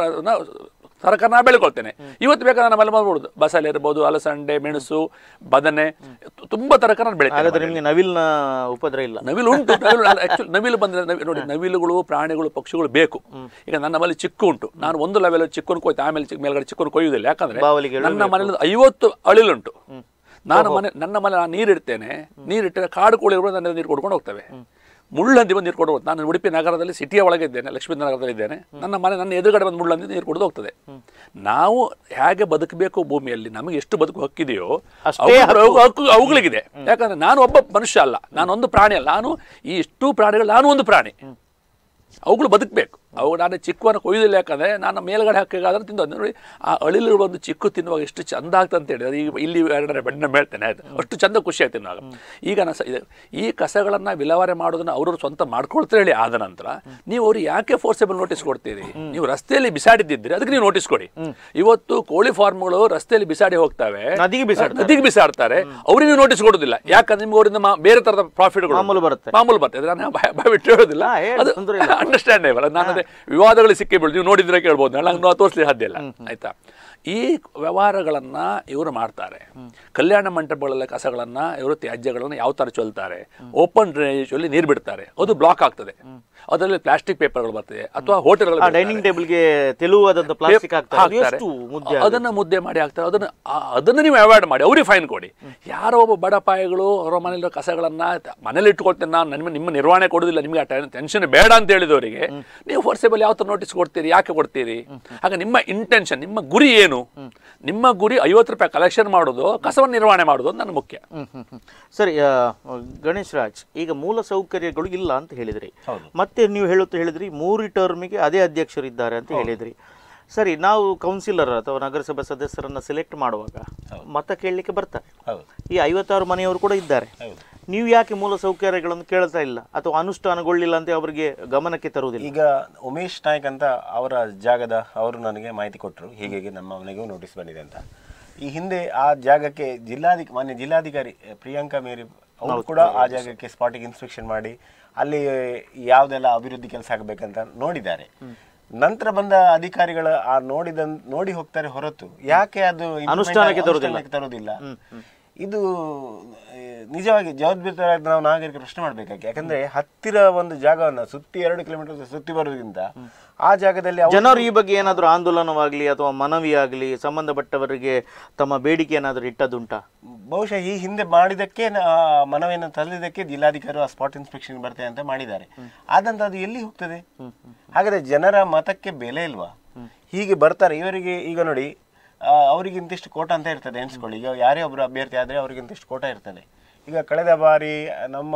ತರಕಾರಿ ನಾ ಬೆಳ್ಕೊಳ್ತೇನೆ ಇವತ್ತು ಬೇಕಾದ್ರೆ ನಾನು ಮೇಲೆ ಮಾಡ್ಬೋದು ಬಸಳೆ ಇರ್ಬೋದು ಅಲಸಂಡೆ ಮೆಣಸು ಬದನೆ ತು- ತುಂಬಾ ತರಕಾರಿ ನಾನು ಬೆಳಿತೇನೆ ಹಾಗಾದ್ರೆ ನಿಮ್ಗೆ ನವಿಲ್ನ ಉಪದ್ರ ಇಲ್ಲ ನವಿಲು ಉಂಟು ನವಿಲು ಆಕ್ಚುಲಿ ನವಿಲು ಬಂದ್ರೆ ನವಿ- ನೋಡಿ ನವಿಲುಗಳು ಪ್ರಾಣಿಗಳು ಪಕ್ಷಿಗಳು ಬೇಕು ಈಗ ನನ್ನ ಮನೆ ಚಿಕ್ಕು ಉಂಟು ನಾನು ಒಂದು ಲೆವೆಲ್ ಚಿಕ್ಕನ್ನು ಕೊಯ್ತು ಆಮೇಲೆ ಚಿಕ್ಕ ಮೇಲ್ಗಡೆ ಚಿಕ್ಕನ್ನು ಕೊಯ್ಯುವುದಿಲ್ಲ ಯಾಕಂದ್ರೆ ಬಾವಲಿಗೆಗಳು ನನ್ನ ಮನೇಲಿ ಐವತ್ತು ಅಳಿಲುಂಟು ನಾನು ಮನೆ ನನ್ನ ಮನೆ ನಾನು ನೀರಿಡ್ತೇನೆ ನೀರಿಟ್ಟರೆ ಕಾಡು ಕೋಳಿಗಳು ನನ್ನ ನೀರು ಕೊಡ್ಕೊಂಡು ಹೋಗ್ತವೆ ಮುಳ್ಳಂದಿ ಬಂದು ನೀರು ಕೊಡು ನಾನು ಉಡುಪಿ ನಗರದಲ್ಲಿ ಸಿಟಿಯ ಒಳಗೆ ಇದ್ದೇನೆ ಲಕ್ಷ್ಮೀ ನಗರದಲ್ಲಿ ಇದ್ದೇನೆ ನನ್ನ ಮನೆ ನನ್ನ ಎದುರುಗಡೆ ಬಂದು ಮುಳ್ಳಂದಿ ನೀರು ಕುಡಿದು ಹೋಗ್ತದೆ ನಾವು ಹೇಗೆ ಬದುಕಬೇಕು ಭೂಮಿಯಲ್ಲಿ ನಮಗೆ ಎಷ್ಟು ಬದುಕು ಹಕ್ಕಿದೆಯೋ ಅಷ್ಟೇ ಅವುಗಳು- ಅವು- ಹಕ್ಕು ಅವುಗಳಿಗಿದೆ ಯಾಕಂದ್ರೆ ನಾನು ಒಬ್ಬ ಮನುಷ್ಯ ಅಲ್ಲ ನಾನು ಒಂದು ಪ್ರಾಣಿ ಅಲ್ಲ ನಾನು ಈ ಇಷ್ಟು ಪ್ರಾಣಿಗಳು ನಾನು ಒಂದು ಪ್ರಾಣಿ ಅವುಗಳು ಬದುಕಬೇಕು ಅವು ನಾನು ಚಿಕ್ಕವನ್ನು ಕೊಯ್ದಿಲ್ಲ ಯಾಕಂದ್ರೆ ನಾನು ಮೇಲ್ಗಡೆ ಹಾಕಿಗಾದ್ರೆ ತಿಂದು ನೋಡಿ ಆ ಅಳಿಲು ಒಂದು ಚಿಕ್ಕು ತಿನ್ನುವಾಗ ಎಷ್ಟು ಚಂದ ಆಗ್ತದೆ ಅಂತ ಹೇಳಿ ಅದು ಈಗ ಇಲ್ಲಿ ಎರಡನೇ ಬೆಣ್ಣ ಹೇಳ್ತೇನೆ ಆಯ್ತು ಅಷ್ಟು ಚಂದ ಖುಷಿ ಆಗ್ತದೆ ತಿನ್ನುವಾಗ ಈಗ ನಾನು ಸ- ಇದು- ಈ ಕಸಗಳನ್ನ ವಿಲೇವಾರಿ ಮಾಡೋದನ್ನ ಅವರು ಸ್ವಂತ ಮಾಡ್ಕೊಳ್ತಾರೆ ಹೇಳಿ ಆದ ನಂತರ ನೀವು ಅವ್ರು ಯಾಕೆ ಫೋರ್ಸೇಬಲ್ ನೋಟಿಸ್ ಕೊಡ್ತೀರಿ ನೀವು ರಸ್ತೆಯಲ್ಲಿ ಬಿಸಾಡಿದ್ದಿದ್ರೆ ಅದಕ್ಕೆ ನೀವು ನೋಟಿಸ್ ಕೊಡಿ ಇವತ್ತು ಕೋಳಿ ಫಾರ್ಮ್ಗಳು ರಸ್ತೆಯಲ್ಲಿ ಬಿಸಾಡಿ ಹೋಗ್ತವೆ ನದಿಗೆ ಬಿಸಾಡ್ತಾರೆ. ನದಿಗೆ ಬಿಸಾಡ್ತಾರೆ ಅವ್ರಿಗೆ ನೀವು ನೋಟಿಸ್ ಕೊಡೋದಿಲ್ಲ ಯಾಕಂದ್ರೆ ನಿಮ್ಗೆ ಅವರಿಂದ ಮಾ- ಬೇರೆ ತರದ ಪ್ರಾಫಿಟ್ಗಳು ಮಾಮೂಲು ಬರುತ್ತೆ. ಮಾಮೂಲು ಬರ್ತದೆ ನಾನು ಬಾಯ್- ಬಾಯ್ ಬಿಟ್ಟು ಹೇಳೋದಿಲ್ಲ ಹಾ, ಹೇಳಿ, ಅದು ತೊಂದ್ರೆ ಇಲ್ಲ. ಅಂಡರ್ಸ್ಟ್ಯಾಂಡೇಬಲ್ ನಾನು ಅದೇ ವಿವಾದಗಳು ಸಿಕ್ಕಿ ಬೀಳು ನೀವು ನೋಡಿದ್ರೆ ಕೇಳ್ಬೋದು ನಂಗೆ ನಾವು ತೋರಿಸ್ಲಿಕ್ಕೆ ಸಾಧ್ಯ ಇಲ್ಲ ಆಯ್ತಾ ಈ ವ್ಯವಹಾರಗಳನ್ನ ಇವರು ಮಾಡ್ತಾರೆ ಕಲ್ಯಾಣ ಮಂಟಪಗಳ ಕಸಗಳನ್ನ ಇವರು ತ್ಯಾಜ್ಯಗಳನ್ನ ಯಾವ ತರ ಚೊಲ್ತಾರೆ ಓಪನ್ ಡ್ರೈನೇಜ್ ಅಲ್ಲಿ ನೀರು ಬಿಡ್ತಾರೆ ಅದು ಬ್ಲಾಕ್ ಆಗ್ತದೆ ಅದರಲ್ಲಿ ಪ್ಲಾಸ್ಟಿಕ್ ಪೇಪರ್ಗಳು ಬರ್ತದೆ ಅಥವಾ ಹೋಟೆಲ್ಗಳು ಆ ಡೈನಿಂಗ್ ಟೇಬಲ್ಗೆ ತೆಳುವಾದಂತ ಪ್ಲಾಸ್ಟಿಕ್ ಹಾಕ್ತಾರೆ ಅದು ಹಾಕ್ತಾರೆ. ಎಷ್ಟು ಮುದ್ದೆ ಅದನ್ನ ಮುದ್ದೆ ಮಾಡಿ ಹಾಕ್ತಾರೆ ಅದನ್ನ ಆ- ಅದನ್ನ ನೀವು ಅವಾಯ್ಡ್ ಮಾಡಿ ಅವ್ರಿಗೆ ಫೈನ್ ಕೊಡಿ ಯಾರೋ ಒಬ್ಬ ಬಡಪಾಯಿಗಳು ಅವರ ಮನೇಲಿರೋ ಕಸಗಳನ್ನ ತ- ಮನೇಲಿ ಇಟ್ಕೊಳ್ತೇನೆ ನಾನು ನಿಮ್ಮ ನಿಮ್ಮ ನಿರ್ವಹಣೆ ಕೊಡೋದಿಲ್ಲ ನಿಮಗೆ ಆ ಟೆನ್ಷನ್ ಬೇಡ ಅಂತ ಹೇಳಿದವರಿಗೆ ನೀವು ಫೋರ್ಸೇಬಲ್ ಯಾವ ತರ ನೋಟಿಸ್ ಕೊಡ್ತೀರಿ ಯಾಕೆ ಕೊಡ್ತೀರಿ ಆಗ ನಿಮ್ಮ ಇಂಟೆನ್ಷನ್ ನಿಮ್ಮ ಗುರಿ ಏನು ನಿಮ್ಮ ಗುರಿ ಐವತ್ತು ರೂಪಾಯಿ ಕಲೆಕ್ಷನ್ ಮಾಡೋದು ಕಸವನ್ನು ನಿರ್ವಹಣೆ ಮಾಡೋದು ಅಂತ ನನ್ನ ಮುಖ್ಯ ಹ್ಮ್, ಹ್ಮ್, ಹ್ಮ್. ಸರಿ ಆ, ಗಣೇಶ್ ರಾಜ್ ಈಗ ಮೂಲ ಸೌಕರ್ಯಗಳು ಇಲ್ಲ ಅಂತ ಹೇಳಿದ್ರಿ ಮತ್ತೆ ನೀವು ಹೇಳುತ್ತಾ ಹೇಳಿದ್ರಿ ಮೂರು ಟರ್ಮಿಗೆ ಅದೇ ಅಧ್ಯಕ್ಷರಿದ್ದಾರೆ ಅಂತ ಹೇಳಿದ್ರಿ ಸರಿ ನಾವು ಕೌನ್ಸಿಲರ್ ಅಥವಾ ನಗರಸಭಾ ಸದಸ್ಯರನ್ನ ಸೆಲೆಕ್ಟ್ ಮಾಡುವಾಗ ಮತ ಕೇಳಲಿಕ್ಕೆ ಬರ್ತಾರೆ ಹೌದು ಈ ಐವತ್ತಾರು ಮನೆಯವರು ಕೂಡ ಇದ್ದಾರೆ ನೀವು ಯಾಕೆ ಮೂಲ ಸೌಕರ್ಯಗಳನ್ನು ಕೇಳ್ತಾ ಇಲ್ಲ ಅಥವಾ ಅನುಷ್ಠಾನಗೊಳ್ಳಿಲ್ಲ ಅಂತ ಅವರಿಗೆ ಗಮನಕ್ಕೆ ತರುವುದಿಲ್ಲ ಈಗ ಉಮೇಶ್ ನಾಯ್ಕ್ ಅಂತ ಅವರ ಜಾಗದ ಅವರು ನನಗೆ ಮಾಹಿತಿ ಕೊಟ್ಟರು ಹೀಗೆ ಹೀಗೆ ನಮ್ಮ ಮನೆಗೂ ನೋಟಿಸ್ ಬಂದಿದೆ ಅಂತ ಈ ಹಿಂದೆ ಆ ಜಾಗಕ್ಕೆ ಜಿಲ್ಲಾಧಿಕ ಮಾನ್ಯ ಜಿಲ್ಲಾಧಿಕಾರಿ ಅಹ್, ಪ್ರಿಯಾಂಕಾ ಮೇರಿ ಅವರು ಕೂಡ ಆ ಜಾಗಕ್ಕೆ ಸ್ಪಾಟಿಗೆ ಇನ್ಸ್ಪೆಕ್ಷನ್ ಮಾಡಿ ಅಲ್ಲಿ ಯಾವುದೆಲ್ಲ ಅಭಿವೃದ್ಧಿ ಕೆಲಸ ಆಗಬೇಕಂತ ನೋಡಿದ್ದಾರೆ ನಂತರ ಬಂದ ಅಧಿಕಾರಿಗಳ ಆ ನೋಡಿದ ನೋಡಿ ಹೋಗ್ತಾರೆ ಹೊರತು ಯಾಕೆ ಅದು implement ಅನುಷ್ಠಾನಕ್ಕೆ ಆಗಿ- ತರುವುದಿಲ್ಲ. ಅನುಷ್ಠಾನಕ್ಕೆ ತರುವುದಿಲ್ಲ ಇದು ಆ, ನಿಜವಾಗಿ ಜವಾಬ್ದಾರಿ ನಾವು ನಾಗರಿಕರು ಪ್ರಶ್ನೆ ಮಾಡ್ಬೇಕಾಗಿ ಯಾಕಂದ್ರೆ ಹತ್ತಿರ ಒಂದು ಜಾಗವನ್ನ ಸುತ್ತಿ ಎರಡು ಕಿಲೋಮೀಟರ್ ಸುತ್ತಿ ಬರೋದ್ರಿಂದ ಆ ಜಾಗದಲ್ಲಿ ಅವ್ರು- ಜನರು ಈ ಬಗ್ಗೆ ಏನಾದರೂ ಆಂದೋಲನವಾಗಲಿ ಅಥವಾ ಮನವಿ ಆಗಲಿ ಸಂಬಂಧಪಟ್ಟವರಿಗೆ ತಮ್ಮ ಬೇಡಿಕೆ ಏನಾದರೂ ಇಟ್ಟದುಂಟಾ ಬಹುಶಃ ಈ ಹಿಂದೆ ಮಾಡಿದಕ್ಕೆ ನ- ಆ ಮನವಿಯನ್ನು ತಳ್ಳಿದಕ್ಕೆ ಜಿಲ್ಲಾಧಿಕಾರಿ ಆ ಸ್ಪಾಟ್ ಇನ್ಸ್ಪೆಕ್ಷನ್ ಬರ್ತೇವೆ ಅಂತ ಮಾಡಿದ್ದಾರೆ ಆದಂತ ಅದು ಎಲ್ಲಿ ಹೋಗ್ತದೆ ಹಾಗಾದ್ರೆ ಜನರ ಮತಕ್ಕೆ ಬೆಲೆ ಇಲ್ವಾ ಹೀಗೆ ಬರ್ತಾರೆ ಇವರಿಗೆ ಈಗ ನೋಡಿ ಆ, ಅವರಿಗೆ ಇಂತಿಷ್ಟು ಕೋಟ ಅಂತ ಇರ್ತದೆ ಎಣಿಸ್ಕೊಳ್ಳಿ ಈಗ ಯಾರೇ ಒಬ್ರು ಅಭ್ಯರ್ಥಿ ಆದ್ರೆ ಅವರಿಗೆ ಇಂತಿಷ್ಟು ಕೋಟ ಇರ್ತದೆ ಈಗ ಕಳೆದ ಬಾರಿ ನಮ್ಮ